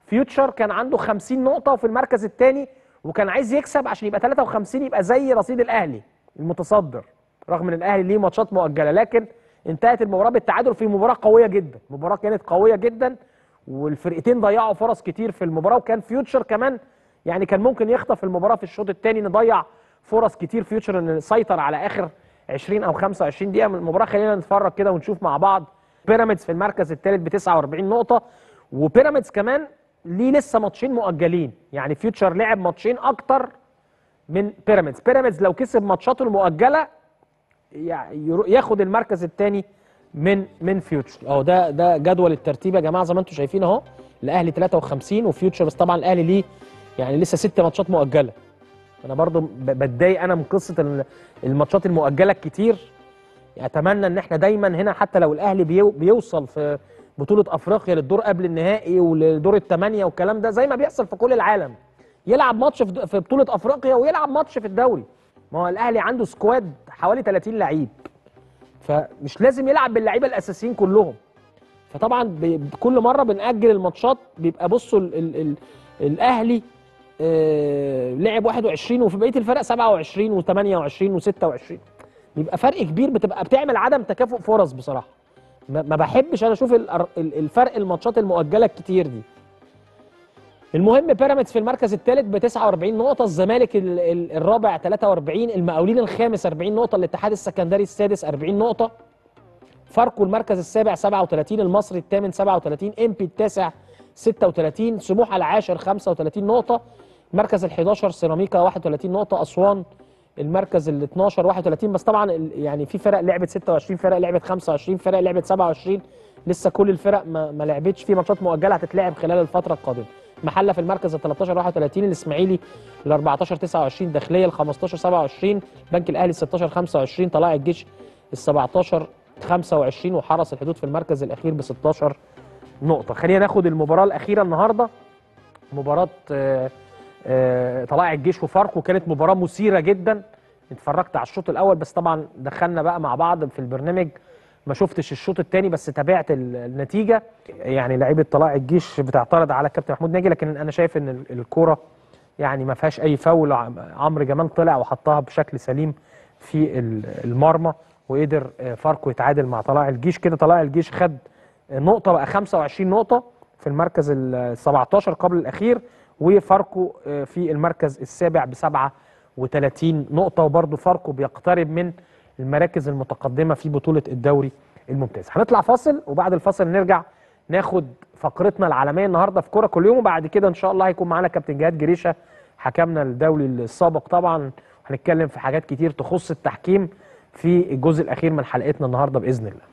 فيوتشر كان عنده 50 نقطه وفي المركز الثاني وكان عايز يكسب عشان يبقى 53 يبقى زي رصيد الاهلي المتصدر رغم ان الاهلي ليه ماتشات مؤجله لكن انتهت المباراه بالتعادل في مباراه قويه جدا مباراه كانت قويه جدا والفرقتين ضيعوا فرص كتير في المباراه وكان فيوتشر كمان يعني كان ممكن يخطف المباراه في الشوط الثاني نضيع فرص كتير فيوتشر ان سيطر على اخر 20 او 25 دقيقه من المباراه خلينا نتفرج كده ونشوف مع بعض بيراميدز في المركز الثالث ب 49 نقطه وبيراميدز كمان ليه لسه ماتشين مؤجلين يعني فيوتشر لعب ماتشين اكتر من بيراميدز بيراميدز لو كسب ماتشاته المؤجله يع- يرو- ياخد المركز الثاني من من فيوتشر اهو ده ده جدول الترتيب يا جماعه زي ما انتم شايفين اهو الاهلي 53 وفيوتشر بس طبعا الاهلي ليه يعني لسه ست ماتشات مؤجله انا برضو ب- بتضايق انا من قصه ال- الماتشات المؤجله الكتير اتمنى ان احنا دايما هنا حتى لو الاهلي بيو بيوصل في بطوله افريقيا للدور قبل النهائي ولدور الثمانيه والكلام ده زي ما بيحصل في كل العالم يلعب ماتش في د- في بطوله افريقيا ويلعب ماتش في الدوري ما هو الاهلي عنده سكواد حوالي 30 لعيب فمش لازم يلعب باللعيبه الاساسيين كلهم فطبعا ب- كل مره بنأجل الماتشات بيبقى بصوا ال ال ال الاهلي آه لعب 21 وفي بقيه الفرق 27 و28 و26 بيبقى فرق كبير بتبقى بتعمل عدم تكافؤ فرص بصراحه ما ما بحبش انا اشوف ال- ال- الفرق الماتشات المؤجله الكتير دي المهم بيراميدز في المركز الثالث ب 49 نقطة، الزمالك ال- ال- الرابع 43 المقاولين الخامس 40 نقطة، الاتحاد السكندري السادس 40 نقطة. فاركو المركز السابع 37 المصري الثامن 37 امبي التاسع 36 سموحة العاشر 35 نقطة المركز ال 11 سيراميكا 31 نقطة أسوان المركز ال 12 31 بس طبعا ال- يعني في فرق لعبت 26 فرق لعبت 25 فرق لعبت 27 لسه كل الفرق ما, ما لعبتش في ماتشات مؤجلة هتتلعب خلال الفترة القادمة محلة في المركز ال 13 31 الإسماعيلي ال 14 29 داخلية ال 15 27 بنك الأهلي ال 16 25 طلائع الجيش ال 17 25 وحرس الحدود في المركز الأخير ب 16 نقطة خلينا ناخد المباراة الأخيرة النهاردة مباراة آه، آه، طلائع الجيش وفاركو كانت مباراة مثيرة جدا اتفرجت على الشوط الأول بس طبعا دخلنا بقى مع بعض في البرنامج ما شفتش الشوط الثاني بس تابعت ال- النتيجة يعني لعيبة طلائع الجيش بتعترض على كابتن محمود ناجي لكن أنا شايف إن ال- الكورة يعني ما فيهاش أي فاول عم- عمرو جمال طلع وحطها بشكل سليم في ال- المرمى وقدر آه، فاركو يتعادل مع طلائع الجيش كده طلائع الجيش خد نقطة بقى 25 نقطة في المركز ال 17 قبل الأخير وفاركو آه، في المركز السابع ب 37 نقطة وبرضه فاركو بيقترب من المراكز المتقدمة في بطولة الدوري الممتاز هنطلع فاصل وبعد الفاصل نرجع ناخد فقرتنا العالمية النهاردة في كورة كل يوم وبعد كده إن شاء الله هيكون معانا كابتن جهاد جريشة حكمنا الدولي السابق طبعا هنتكلم في حاجات كتير تخص التحكيم في الجزء الأخير من حلقتنا النهاردة بإذن الله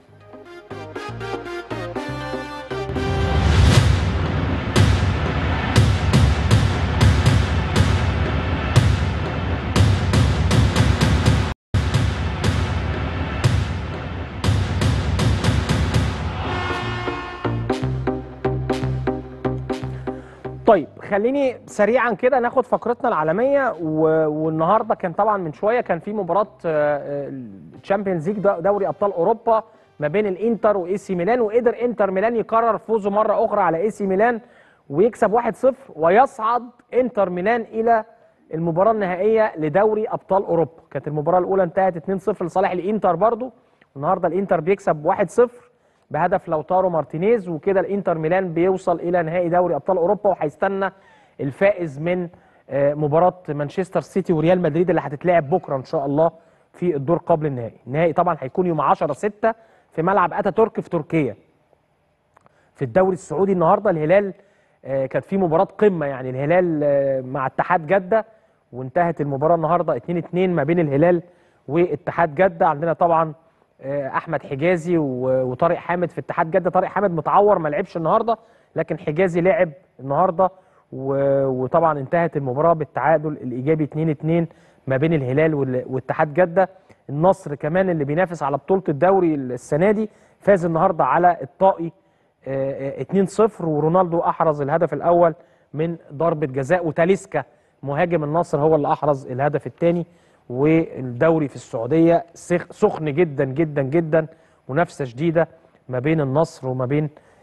طيب خليني سريعا كده ناخد فقرتنا العالميه و... والنهارده كان طبعا من شويه كان في مباراه الشامبيونز ليج دوري ابطال اوروبا ما بين الانتر واي سي ميلان وقدر انتر ميلان يكرر فوزه مره اخرى على اي سي ميلان ويكسب 1-0 ويصعد انتر ميلان الى المباراه النهائيه لدوري ابطال اوروبا كانت المباراه الاولى انتهت 2-0 لصالح الانتر برضو النهارده الانتر بيكسب 1-0 بهدف لوتارو مارتينيز وكده الانتر ميلان بيوصل الى نهائي دوري ابطال اوروبا وهيستنى الفائز من آه، مباراه مانشستر سيتي وريال مدريد اللي هتتلعب بكره ان شاء الله في الدور قبل النهائي النهائي طبعا هيكون يوم 10 6 في ملعب اتاتورك في تركيا في الدوري السعودي النهارده الهلال آه، كانت في مباراه قمه يعني الهلال آه، مع اتحاد جده وانتهت المباراه النهارده 2 2 ما بين الهلال واتحاد جده عندنا طبعا آه، احمد حجازي و- وطارق حامد في اتحاد جده طارق حامد متعور ما لعبش النهارده لكن حجازي لعب النهارده و- وطبعا انتهت المباراه بالتعادل الايجابي 2 2 ما بين الهلال وال- واتحاد جده النصر كمان اللي بينافس على بطوله الدوري السنه دي فاز النهارده على الطائي آه، آه، 2-0 ورونالدو احرز الهدف الاول من ضربه جزاء وتاليسكا مهاجم النصر هو اللي احرز الهدف الثاني والدوري في السعوديه سخ- سخن جدا جدا جدا منافسه شديده ما بين النصر وما بين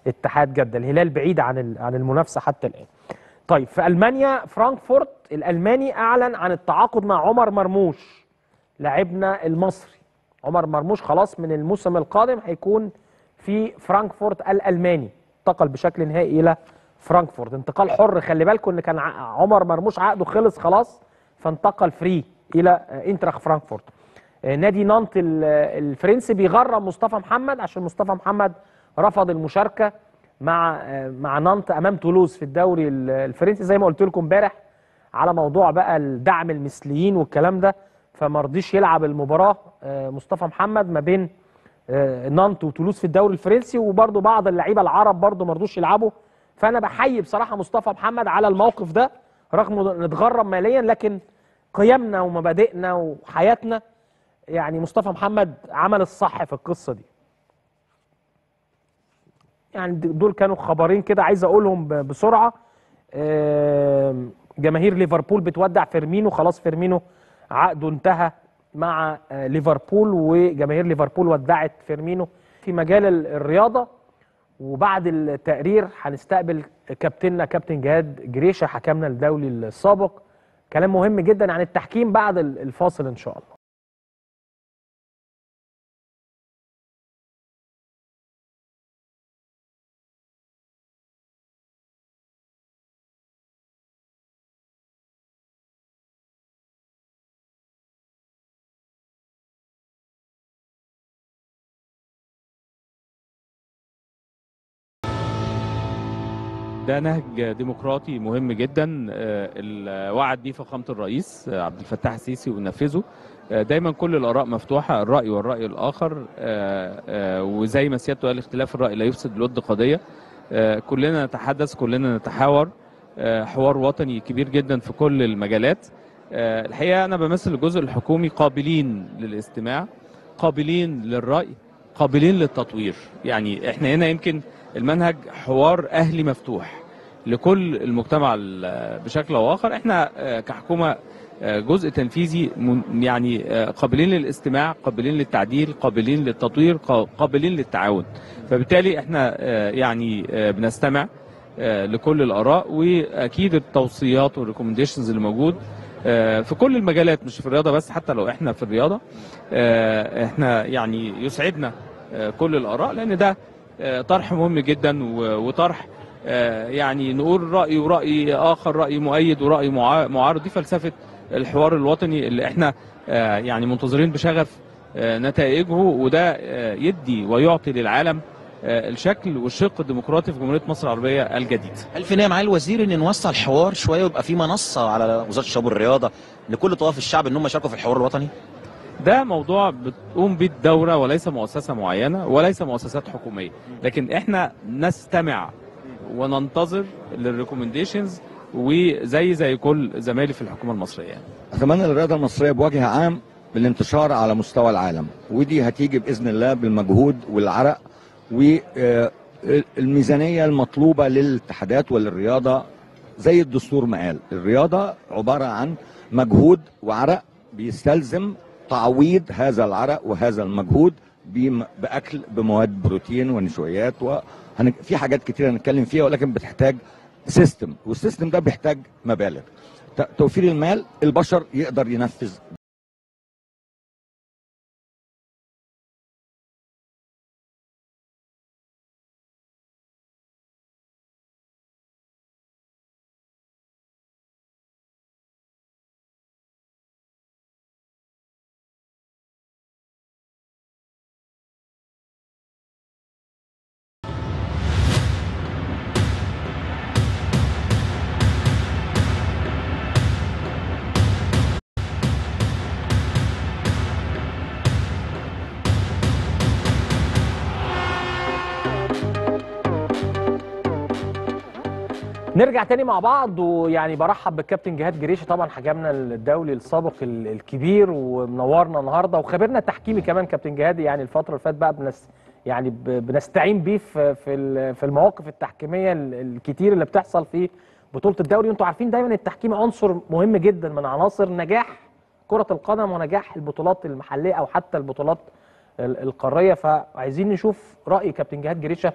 اتحاد جده الهلال بعيد عن ال- عن المنافسه حتى الان طيب في المانيا فرانكفورت الالماني اعلن عن التعاقد مع عمر مرموش لاعبنا المصري عمر مرموش خلاص من الموسم القادم هيكون في فرانكفورت الالماني انتقل بشكل نهائي الى فرانكفورت انتقال حر خلي بالكم ان كان ع- عمر مرموش عقده خلص خلاص فانتقل فري الى آه، انتراخ فرانكفورت آه، نادي نانت ال- الفرنسي بيغرم مصطفى محمد عشان مصطفى محمد رفض المشاركه مع آه، مع نانت امام تولوز في الدوري ال- الفرنسي زي ما قلت لكم امبارح على موضوع بقى الدعم المثليين والكلام ده فما رضيش يلعب المباراه آه، مصطفى محمد ما بين آه، نانت وتولوز في الدوري الفرنسي وبرضه بعض اللعيبه العرب برضه ما رضوش يلعبوا فانا بحيي بصراحه مصطفى محمد على الموقف ده رغم ان اتغرم ماليا لكن قيمنا ومبادئنا وحياتنا يعني مصطفى محمد عمل الصح في القصه دي يعني د- دول كانوا خبرين كده عايز اقولهم ب- بسرعه آم، جماهير ليفربول بتودع فيرمينو خلاص فيرمينو عقده انتهى مع آه، ليفربول وجماهير ليفربول ودعت فيرمينو في مجال ال- الرياضه وبعد التقرير هنستقبل كابتننا كابتن جهاد جريشه حكمنا الدولي السابق كلام مهم جدا عن التحكيم بعد ال- الفاصل ان شاء الله ده نهج ديمقراطي مهم جدا آه، ال- وعد بيه فخامه الرئيس آه، عبد الفتاح السيسي ونفذه آه، دايما كل الاراء مفتوحه الراي والراي الاخر آه، آه، وزي ما سيادته قال اختلاف الراي لا يفسد الود قضيه آه، كلنا نتحدث كلنا نتحاور آه، حوار وطني كبير جدا في كل المجالات آه، الحقيقه انا بمثل الجزء الحكومي قابلين للاستماع قابلين للراي قابلين للتطوير يعني احنا هنا يمكن المنهج حوار اهلي مفتوح لكل المجتمع ال- بشكل او اخر احنا آه، كحكومه آه، جزء تنفيذي من- يعني آه، قابلين للاستماع قابلين للتعديل قابلين للتطوير قا- قابلين للتعاون فبالتالي احنا آه، يعني آه، بنستمع آه، لكل الاراء واكيد التوصيات والريكومنديشنز اللي موجود آه، في كل المجالات مش في الرياضه بس حتى لو احنا في الرياضه آه، احنا يعني يسعدنا آه، كل الاراء لان ده آه، طرح مهم جدا و- وطرح آه، يعني نقول راي وراي اخر راي مؤيد وراي معا- معارض دي فلسفه الحوار الوطني اللي احنا آه، يعني منتظرين بشغف آه، نتائجه وده آه، يدي ويعطي للعالم آه، الشكل والشق الديمقراطي في جمهوريه مصر العربيه الجديد هل في نيه مع الوزير ان نوسع الحوار شويه ويبقى في منصه على وزاره الشباب والرياضه لكل طوائف الشعب ان هم يشاركوا في الحوار الوطني؟ ده موضوع بتقوم به الدوله وليس مؤسسه معينه وليس مؤسسات حكوميه لكن احنا نستمع وننتظر للريكومنديشنز وزي زي كل زمايلي في الحكومه المصريه يعني. اتمنى الرياضه المصريه بوجه عام بالانتشار على مستوى العالم ودي هتيجي باذن الله بالمجهود والعرق والميزانيه المطلوبه للاتحادات وللرياضه زي الدستور ما قال الرياضه عباره عن مجهود وعرق بيستلزم تعويض هذا العرق وهذا المجهود بم- باكل بمواد بروتين ونشويات وفي حاجات كتيره هنتكلم فيها ولكن بتحتاج سيستم والسيستم ده بيحتاج مبالغ ت- توفير المال البشر يقدر ينفذ نرجع تاني مع بعض ويعني برحب بالكابتن جهاد جريشه طبعا حكمنا الدولي السابق ال- الكبير ومنورنا النهارده وخبرنا التحكيمي كمان كابتن جهاد يعني الفتره اللي فاتت بقى بنس يعني ب- بنستعين بيه في في ال- في المواقف التحكيميه ال- الكتير اللي بتحصل في بطوله الدوري وانتوا عارفين دايما التحكيم عنصر مهم جدا من عناصر نجاح كره القدم ونجاح البطولات المحليه او حتى البطولات ال- القاريه فعايزين نشوف راي كابتن جهاد جريشه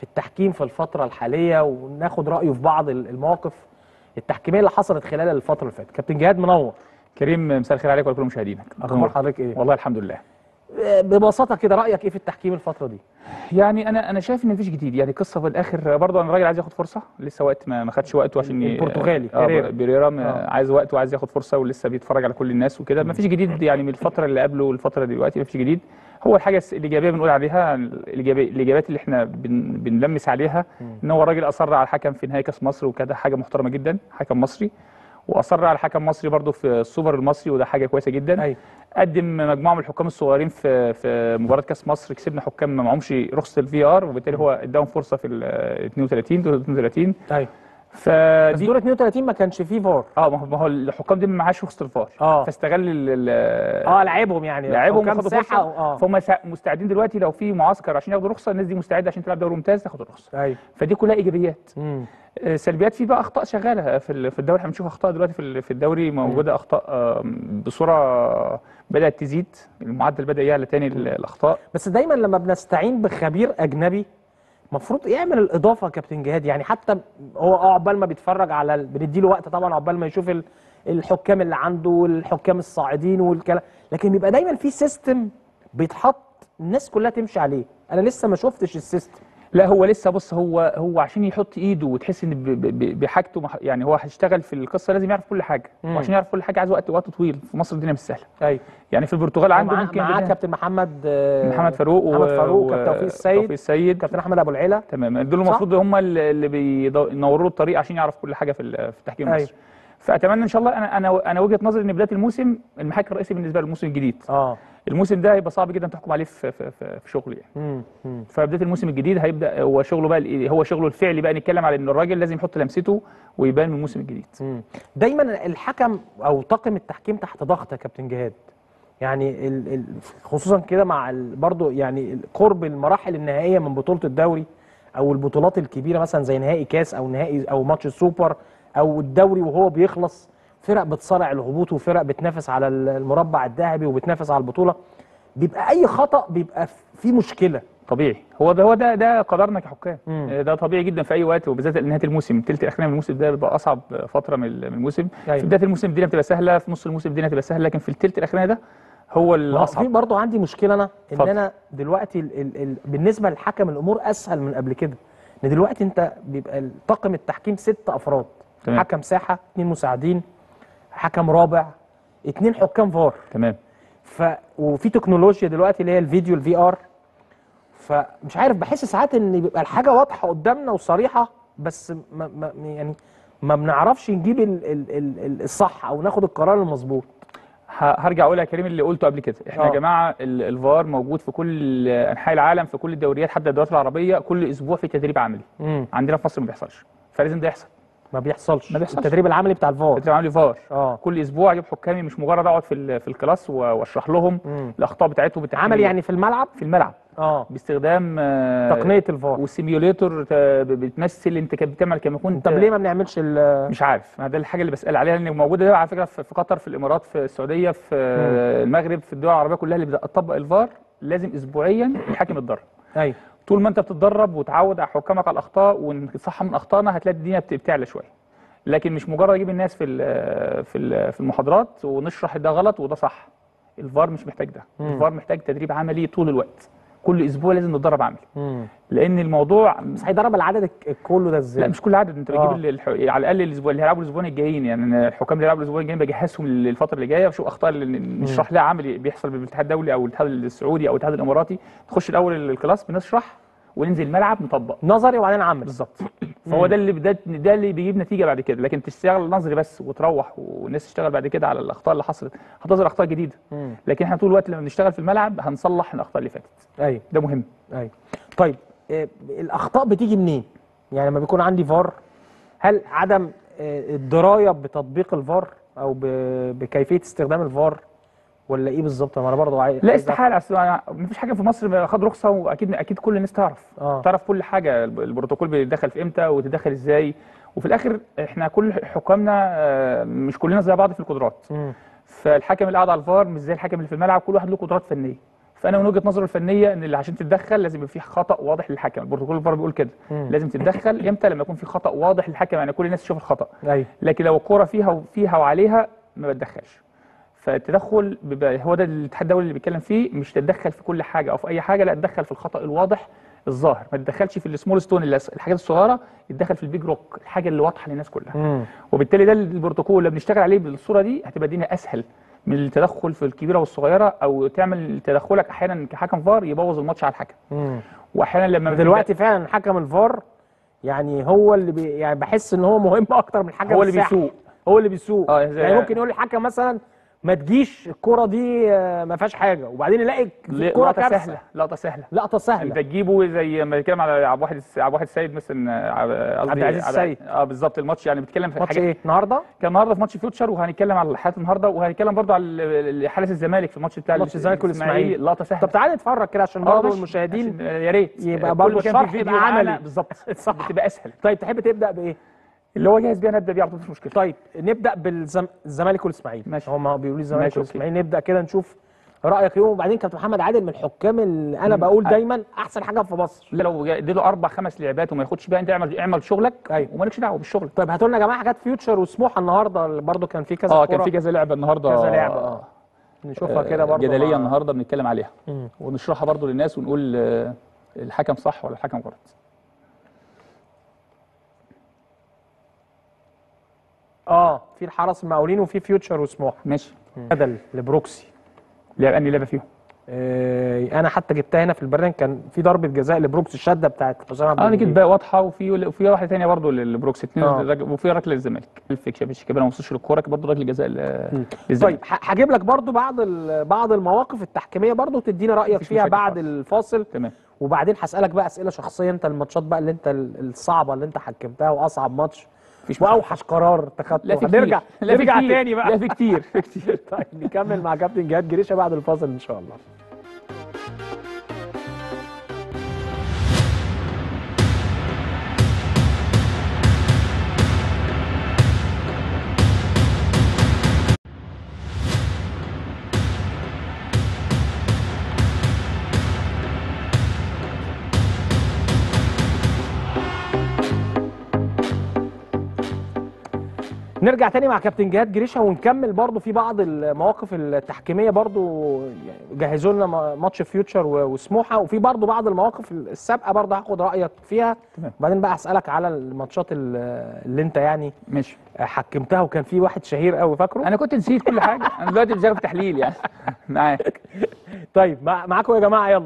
في التحكيم في الفتره الحاليه وناخد رايه في بعض ال- المواقف التحكيميه اللي حصلت خلال الفتره اللي فاتت كابتن جهاد منور كريم مساء الخير عليك وعلى كل مشاهدينك اخبار حضرتك ايه والله الحمد لله آه، ببساطه كده رايك ايه في التحكيم الفتره دي يعني انا انا شايف ان مفيش جديد يعني قصه في الاخر برضه انا راجل عايز ياخد فرصه لسه وقت ما ما خدش وقته عشان ي- البرتغالي، اه بيريرا. بيريرا ما- آه. عايز وقت وعايز ياخد فرصه ولسه بيتفرج على كل الناس وكده مفيش جديد يعني من الفتره اللي قبله والفتره دلوقتي مفيش جديد هو الحاجه الس- الايجابيه بنقول عليها الايجابيه الايجابيات اللي احنا بن بنلمس عليها ان هو الراجل اصر على الحكم في نهائي كاس مصر وكده حاجه محترمه جدا حكم مصري واصر على حكم مصري برضه في السوبر المصري وده حاجه كويسه جدا ايوه قدم مجموعه من الحكام الصغيرين في في مباراه كاس مصر كسبنا حكام ما معهمش رخصه الفي ار وبالتالي هو اداهم فرصه في ال 32 دور 32 ايوه بس فدي دور 32 ما كانش فيه فار اه ما هو- ما هو الحكام دي ما معهاش رخصه الفار اه فاستغل ال- ال- اه لعبهم يعني لعبهم حكام وخدوا ساحه فرصه اه فهم سا- مستعدين دلوقتي لو في معسكر عشان ياخدوا رخصه الناس دي مستعده عشان تلعب دوري ممتاز تاخد الرخصه ايوه فدي كلها ايجابيات مم. آه، سلبيات في بقى اخطاء شغاله في ال- في الدوري احنا بنشوف اخطاء دلوقتي في ال- في الدوري موجوده اخطاء آه، بصوره بدات تزيد المعدل بدا يعلى تاني ال- الاخطاء بس دايما لما بنستعين بخبير اجنبي المفروض يعمل الاضافه يا كابتن جهاد يعني حتى هو اه عقبال ما بيتفرج على ال- بنديله وقت طبعا عقبال ما يشوف ال- الحكام اللي عنده والحكام الصاعدين والكلام لكن بيبقى دايما في سيستم بيتحط الناس كلها تمشي عليه انا لسه ما شفتش السيستم لا هو لسه بص هو هو عشان يحط ايده وتحس ان ب- ب- ب- بحاجته مح- يعني هو هيشتغل في القصه لازم يعرف كل حاجه مم. وعشان يعرف كل حاجه عايز وقت وقت طويل في مصر الدنيا مش سهله ايوه يعني في البرتغال عنده معاه ممكن معاه جداً كابتن محمد آه، محمد فاروق محمد فاروق و- كابتن توفيق السيد توفيق السيد كابتن احمد ابو العيله تمام دول صح؟ المفروض هم اللي اللي بينوروا له الطريق عشان يعرف كل حاجه في ال- في التحكيم أيوة. المصري فاتمنى ان شاء الله انا انا انا وجهه نظري ان بدايه الموسم المحك الرئيسي بالنسبه للموسم الجديد اه الموسم ده هيبقى صعب جدا تحكم عليه في في, في, في شغل يعني مم. مم. فبدايه الموسم الجديد هيبدا هو شغله بقى الإيه؟ هو شغله الفعلي بقى نتكلم على ان الراجل لازم يحط لمسته ويبان من الموسم الجديد مم. دايما الحكم او طاقم التحكيم تحت ضغط يا كابتن جهاد يعني ال ال خصوصا كده مع ال برضو يعني قرب المراحل النهائيه من بطوله الدوري او البطولات الكبيره مثلا زي نهائي كاس او نهائي او ماتش السوبر او الدوري وهو بيخلص فرق بتصارع الهبوط وفرق بتنافس على ال- المربع الذهبي وبتنافس على البطوله بيبقى اي خطا بيبقى في مشكله طبيعي هو ده هو ده ده قدرنا كحكام مم. آه، ده طبيعي جدا في اي وقت وبالذات نهايه الموسم الثلث الاخراني من الموسم ده بيبقى اصعب فتره من ال- من الموسم أيوة. في بدايه الموسم الدنيا بتبقى سهله في نص الموسم الدنيا بتبقى سهله لكن في الثلث الاخراني ده هو ما هو الاصعب في برضه عندي مشكله انا ان اتفضل. انا دلوقتي ال ال ال بالنسبه للحكم الامور اسهل من قبل كده ان دلوقتي انت بيبقى طاقم التحكيم ست افراد تمام. حكم ساحه اثنين مساعدين حكم رابع اثنين حكام فار تمام ف وفي تكنولوجيا دلوقتي اللي هي الفيديو الفي ار فمش عارف بحس ساعات ان بيبقى الحاجه واضحه قدامنا وصريحه بس ما ما يعني ما بنعرفش نجيب ال ال ال ال الصح او ناخد القرار المظبوط ه- هرجع اقول يا كريم اللي قلته قبل كده احنا آه. يا جماعه ال- الفار موجود في كل انحاء العالم في كل الدوريات حتى الدوريات العربيه كل اسبوع في تدريب عملي امم عندنا في مصر ما بيحصلش فلازم ده يحصل ما بيحصلش ما بيحصلش. التدريب العملي بتاع الفار تدريب عملي فار اه كل اسبوع اجيب حكامي مش مجرد اقعد في ال- في الكلاس و- واشرح لهم مم. الاخطاء بتاعتهم بالتحكيم عمل يعني في الملعب في الملعب اه باستخدام آه، تقنيه الفار والسيميوليتور ت- بتمثل انت كنت بتعمل كما كنت طب ليه ما بنعملش ال مش عارف ما ده الحاجه اللي بسال عليها لان موجوده ده على فكره في في قطر في الامارات في السعوديه في آه، المغرب في الدول العربيه كلها اللي بتطبق الفار لازم اسبوعيا الحاكم يتدرب ايوه طول ما انت بتتدرب وتعود على حكامك على الاخطاء ونصحح من اخطائنا هتلاقي الدنيا بت- بتعلى شويه لكن مش مجرد اجيب الناس في ال- في ال- في المحاضرات ونشرح ده غلط وده صح الفار مش محتاج ده مم. الفار محتاج تدريب عملي طول الوقت كل اسبوع لازم نتدرب عملي امم لان الموضوع بس هيدرب العدد الك- كله ده ازاي لا مش كل عدد انت بتجيب آه. ال- الح... على الاقل الاسبوع اللي هيلعبوا الاسبوعين الجايين يعني أنا الحكام اللي هيلعبوا الاسبوعين الجايين بجهزهم للفتره اللي جايه بشوف اخطاء اللي نشرح لها عملي بيحصل بالاتحاد الدولي او الاتحاد السعودي او الاتحاد الاماراتي تخش الاول الكلاس بنشرح وننزل الملعب نطبق نظري وبعدين عملي بالظبط فهو ده اللي ده, ده اللي بيجيب نتيجه بعد كده لكن تشتغل نظري بس وتروح والناس تشتغل بعد كده على الاخطاء اللي حصلت هتظهر اخطاء جديده مم. لكن احنا طول الوقت لما بنشتغل في الملعب هنصلح الاخطاء اللي فاتت ايوه ده مهم ايوه طيب آه، الاخطاء بتيجي منين يعني لما بيكون عندي فار هل عدم آه، الدرايه بتطبيق الفار او ب- بكيفيه استخدام الفار ولا ايه بالظبط ما انا برضه عايز لا عايز استحاله اصل أنا- مفيش حاجه في مصر خد رخصه واكيد اكيد كل الناس تعرف آه. تعرف كل حاجه الب- البروتوكول بيتدخل في امتى وتدخل ازاي وفي الاخر احنا كل حكامنا آه، مش كلنا زي بعض في القدرات مم. فالحكم اللي قاعد على الفار مش زي الحكم اللي في الملعب كل واحد له قدرات فنيه فانا من وجهه نظري الفنيه ان اللي عشان تتدخل لازم يبقى في خطا واضح للحكم البروتوكول الفار بيقول كده مم. لازم تتدخل امتى لما يكون في خطا واضح للحكم يعني كل الناس تشوف الخطا ايوه لكن لو الكوره فيها وفيها وعليها ما بتدخلش فالتدخل بيبقى هو ده الاتحاد الدولي اللي بيتكلم فيه مش تتدخل في كل حاجه او في اي حاجه لا تتدخل في الخطا الواضح الظاهر ما تتدخلش في السمول ستون اللي الحاجات الصغيره يتدخل في البيج روك الحاجه اللي واضحه للناس كلها مم. وبالتالي ده البروتوكول اللي بنشتغل عليه بالصوره دي هتبقى الدنيا اسهل من التدخل في الكبيره والصغيره او تعمل تدخلك احيانا كحكم فار يبوظ الماتش على الحكم مم. واحيانا لما دلوقتي فعلا حكم الفار يعني هو اللي بي يعني بحس ان هو مهم اكتر من حكم هو اللي الساحة. بيسوق هو اللي بيسوق اه زي- يعني ممكن يقول الحكم مثلا ما تجيش الكرة دي آه، ما فيهاش حاجه وبعدين يلاقي الكرة لقطه كارثه سهله لقطه سهله لقطه انت سهله تجيبه زي ما بيتكلم على عبد الواحد عبد الواحد السيد مثلا آه، عب- قصدي العزيز عبد- السيد. اه بالظبط الماتش يعني بيتكلم في ماتش حاجات ايه النهارده كان النهارده في ماتش فيوتشر وهنتكلم على حالات النهارده وهنتكلم برضو على ال- حارس الزمالك في الماتش بتاع ماتش الزمالك والإسماعيلي. لقطه سهله طب تعالى نتفرج كده عشان آه، برضه ماشي. المشاهدين عشان- يا ريت يبقى كل برضه ما كان الشرح في يبقى فيديو عملي. معانا بالظبط صح. بتبقى اسهل طيب تحب تبدا بايه اللي هو جاهز بيه نبدا بيه على طول مفيش مشكله طيب نبدا بالزمالك والاسماعيلي ماشي. هم بيقولوا لي الزمالك ماشي، أوكي. والاسماعيلي نبدا كده نشوف رايك ايه وبعدين كابتن محمد عادل من الحكام اللي انا مم. بقول أ- دايما احسن حاجه في مصر لا لو اديله اربع خمس لعبات وما ياخدش بقى انت اعمل اعمل شغلك أيوة. ومالكش دعوه بالشغل طيب هاتوا لنا يا جماعه حاجات فيوتشر وسموحه النهارده اللي برضه كان في كذا اه كان كرة، في كذا لعبه النهارده كذا لعبه اه نشوفها كده برضه جدليه مع- النهارده بنتكلم عليها مم. ونشرحها برضو للناس ونقول آه، الحكم صح ولا الحكم غلط اه في الحرس المقاولين وفي فيوتشر وسموحه ماشي بدل لبروكسي لعب اني لعبه فيهم آه انا حتى جبتها هنا في البرنامج كان في ضربه جزاء لبروكسي الشده بتاعت حسام عبد اه دي المجيد. كانت بقى واضحه وفي وفي واحده ثانيه برضو للبروكس اتنين آه. رج- وفي ركله للزمالك الفيكشن مش كمان ما وصلش للكوره برضو ركله جزاء ل- للزمالك طيب ه- هجيب لك برضو بعض ال- بعض المواقف التحكيميه برضو تدينا رايك مفيش فيها مشاكل بعد خالص. الفاصل تمام وبعدين هسالك بقى اسئله شخصيه انت الماتشات بقى اللي انت ال- الصعبه اللي انت حكمتها واصعب ماتش مفيش واوحش قرار اتخذته لا في كتير هنرجع لا في نرجع كتير. تاني بقى لا في كتير في كتير طيب نكمل مع كابتن جهاد جريشه بعد الفاصل ان شاء الله نرجع تاني مع كابتن جهاد جريشه ونكمل برضو في بعض المواقف التحكيميه برضو يعني جهزوا لنا ما- ماتش فيوتشر و- وسموحه وفي برضو بعض المواقف السابقه برضو هاخد رايك فيها تمام. وبعدين بقى اسالك على الماتشات ال- اللي انت يعني ماشي حكمتها وكان في واحد شهير قوي فاكره انا كنت نسيت كل حاجه انا دلوقتي بشتغل في تحليل يعني معاك طيب مع معاكم يا جماعه يلا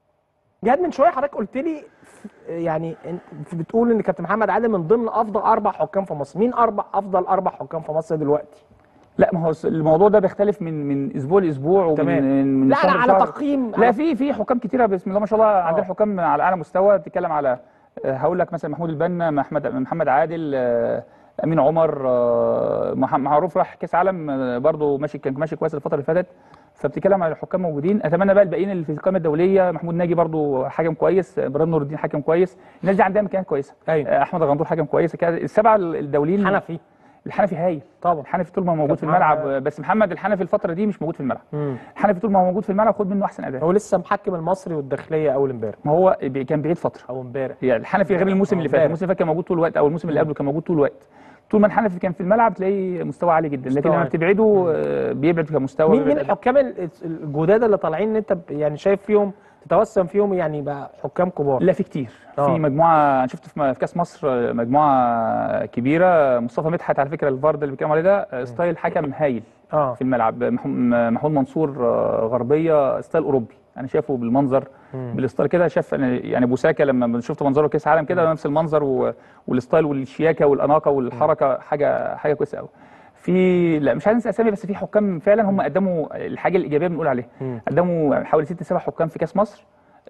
جهاد من شويه حضرتك قلت لي يعني انت بتقول ان كابتن محمد عادل من ضمن افضل اربع حكام في مصر مين اربع افضل اربع حكام في مصر دلوقتي لا ما هو الموضوع ده بيختلف من من اسبوع لاسبوع ومن تمام. من لا شهر لا على لشهر. تقييم لا في في حكام كتيره بسم الله ما شاء الله عندنا آه. حكام على اعلى مستوى بتتكلم على آه، هقول لك مثلا محمود البنا محمد محمد عادل آه، امين عمر آه، مح- معروف راح كاس عالم آه، برضه ماشي كان ماشي كويس الفتره اللي فاتت فبتتكلم على الحكام موجودين اتمنى بقى الباقيين اللي في القائمه الدوليه محمود ناجي برضه حكم كويس ابراهيم نور الدين حكم كويس الناس دي عندها امكانيات كويسه ايوه آه، احمد غندور حكم كويس كده السبعه الدوليين حنفي الحنفي هايل طبعا الحنفي طول ما هو موجود في كابتن الملعب محمد- آه، بس محمد الحنفي الفتره دي مش موجود في الملعب مم. الحنفي طول ما هو موجود في الملعب خد منه احسن اداء هو لسه محكم المصري والداخليه اول امبارح ما هو بي- كان بعيد فتره او امبارح هي الحنفي غير الموسم اللي فات امبارح. الموسم اللي فات كان موجود طول الوقت او الموسم اللي قبله كان موجود طول الوقت طول ما الحنفي كان في الملعب تلاقيه مستوى عالي جدا لكن مستوى لما عالي. بتبعده آه، بيبعد كمستوى مين بيبعد مين أداء. الحكام ال- الجداد اللي طالعين ان انت ب- يعني شايف فيهم تتوسم فيهم يعني بقى حكام كبار لا في كتير آه. في مجموعه انا شفت في م- في كاس مصر آه، مجموعه كبيره مصطفى مدحت على فكره الفارد اللي بيتكلم عليه ده آه، ستايل حكم هايل اه في الملعب مح- م- محمود منصور آه، غربيه ستايل اوروبي انا شايفه بالمنظر مم. بالستايل كده شاف أنا يعني بوساكا لما شفت منظره كاس عالم كده نفس المنظر و- والستايل والشياكه والاناقه والحركه حاجه حاجه كويسه قوي في لا مش عايز انسى اسامي بس في حكام فعلا هم قدموا الحاجه الايجابيه بنقول عليها مم. قدموا حوالي ست سبع حكام في كاس مصر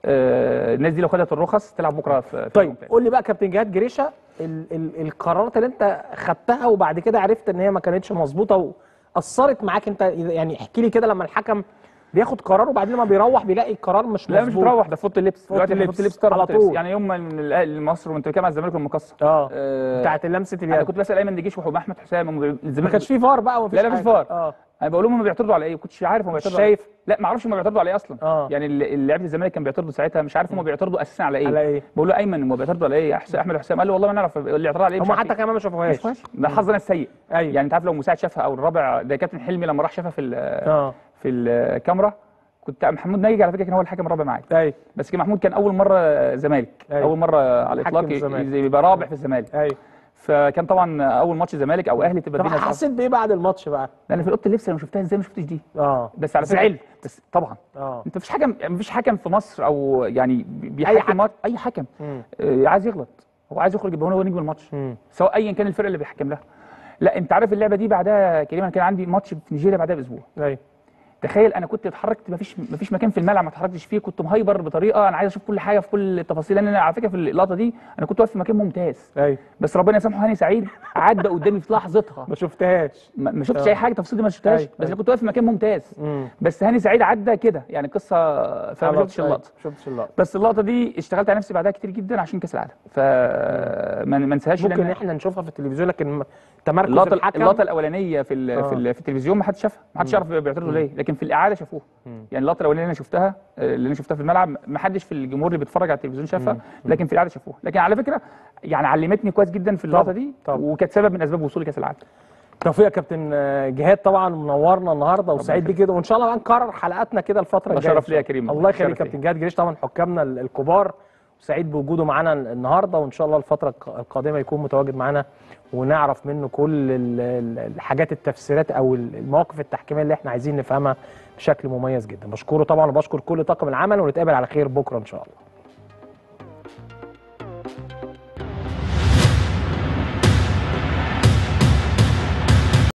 آه، الناس دي لو خدت الرخص تلعب بكره في في طيب الممتاز. قول لي بقى كابتن جهاد جريشه ال ال القرارات اللي انت خدتها وبعد كده عرفت ان هي ما كانتش مظبوطه واثرت معاك انت يعني احكي لي كده لما الحكم بياخد قرار وبعدين لما بيروح بيلاقي القرار مش لا مش مظبوط بتروح ده في اوضه اللبس في أوضة دلوقتي اللبس. في اوضه اللبس طرف على أوضة اللبس. طول. يعني يوم ما الاهلي مصر وانت بتتكلم على الزمالك والمقصه اه آه، بتاعت لمسه انا اليد كنت بسال ايمن دجيش واحمد حسام هم ما الزمالك كانش فيه فار بقى ومفيش لا، لا، مفيش حاجة. فار. اه انا بقول لهم هم بيعترضوا على ايه ما كنتش عارف هم مش بيعترضوا على شايف لا ما اعرفش هم بيعترضوا على ايه اصلا اه يعني ال- لعيبه الزمالك كان بيعترضوا ساعتها مش عارف هم بيعترضوا اساسا على ايه على ايه بقول له ايمن هم بيعترضوا على ايه أحس- احمد حسام قال له والله ما نعرف الاعتراض على ايه مش هم عارف حتى إيه. كمان ما ما شافوهاش شافوهاش. ده حظنا السيء ايوه يعني انت عارف لو مساعد شافها او الرابع ده كابتن حلمي لما راح شافها في ال- اه في الكاميرا كنت محمود ناجي على فكره كان هو الحكم الرابع معايا ايوه بس كان محمود كان اول مره زمالك أيوة. اول مره على يحكم الاطلاق الزمالك. ي- يبقى رابع في الزمالك ايوه فكان طبعا اول ماتش زمالك او اهلي تبقى طب بينا حسيت بايه بعد الماتش بقى؟ انا في اوضه اللبس انا شفتها ازاي ما شفتش دي اه بس على فكره زعلت. بس طبعا اه انت مفيش حكم مفيش حكم في مصر او يعني بيحكم حكم. ماتش اي حكم مم. آه، عايز يغلط هو عايز يخرج يبقى هو نجم الماتش مم. سواء ايا كان الفرقه اللي بيحكم لها لا انت عارف اللعبه دي بعدها كريم انا كان عندي ماتش في نيجيريا بعدها باسبوع ايوه تخيل انا كنت اتحركت مفيش مفيش مكان في الملعب ما اتحركتش فيه كنت مهايبر بطريقه انا عايز اشوف كل حاجه في كل التفاصيل لان انا على فكره في اللقطه دي انا كنت واقف في مكان ممتاز ايوه بس ربنا يسامحه هاني سعيد عدى قدامي في لحظتها ما شفتهاش ما ما شفتش آه. اي حاجه تفاصيل دي ما شفتهاش أيوة، بس أيوة. انا كنت واقف في مكان ممتاز امم بس هاني سعيد عدى كده يعني قصه فما خلاص، شفتش أيوة، اللقطه شفتش اللقطه بس اللقطه دي اشتغلت على نفسي بعدها كتير جدا عشان كاس العالم فما ما انساهاش ممكن لأن احنا نشوفها في التلفزيون لكن م- تمركز اللقطه الحكم اللقطه الاولانيه في ال آه. في, ال في التلفزيون ما حدش شافها ما حدش يعرف بيعترضوا ليه لكن في الاعاده شافوها مم. يعني اللقطه الاولانيه اللي انا شفتها آه، اللي انا شفتها في الملعب ما حدش في الجمهور اللي بيتفرج على التلفزيون شافها لكن في الاعاده شافوها لكن على فكره يعني علمتني كويس جدا في اللقطه طبعاً، دي طبعاً. وكانت سبب من اسباب وصولي كاس العالم توفيق يا كابتن آه، جهاد طبعا منورنا النهارده وسعيد بيك جدا وان شاء الله بقى نكرر حلقاتنا كده الفتره ده الجايه شرف ليا يا كريم. الله يخليك شرف كابتن جهاد جريش طبعا حكامنا ال- الكبار وسعيد بوجوده معانا النهارده وان شاء الله الفتره الق- القادمه يكون متواجد معانا ونعرف منه كل ال- ال- الحاجات التفسيرات او ال- المواقف التحكيميه اللي احنا عايزين نفهمها بشكل مميز جدا بشكره طبعا وبشكر كل طاقم العمل ونتقابل على خير بكره ان شاء الله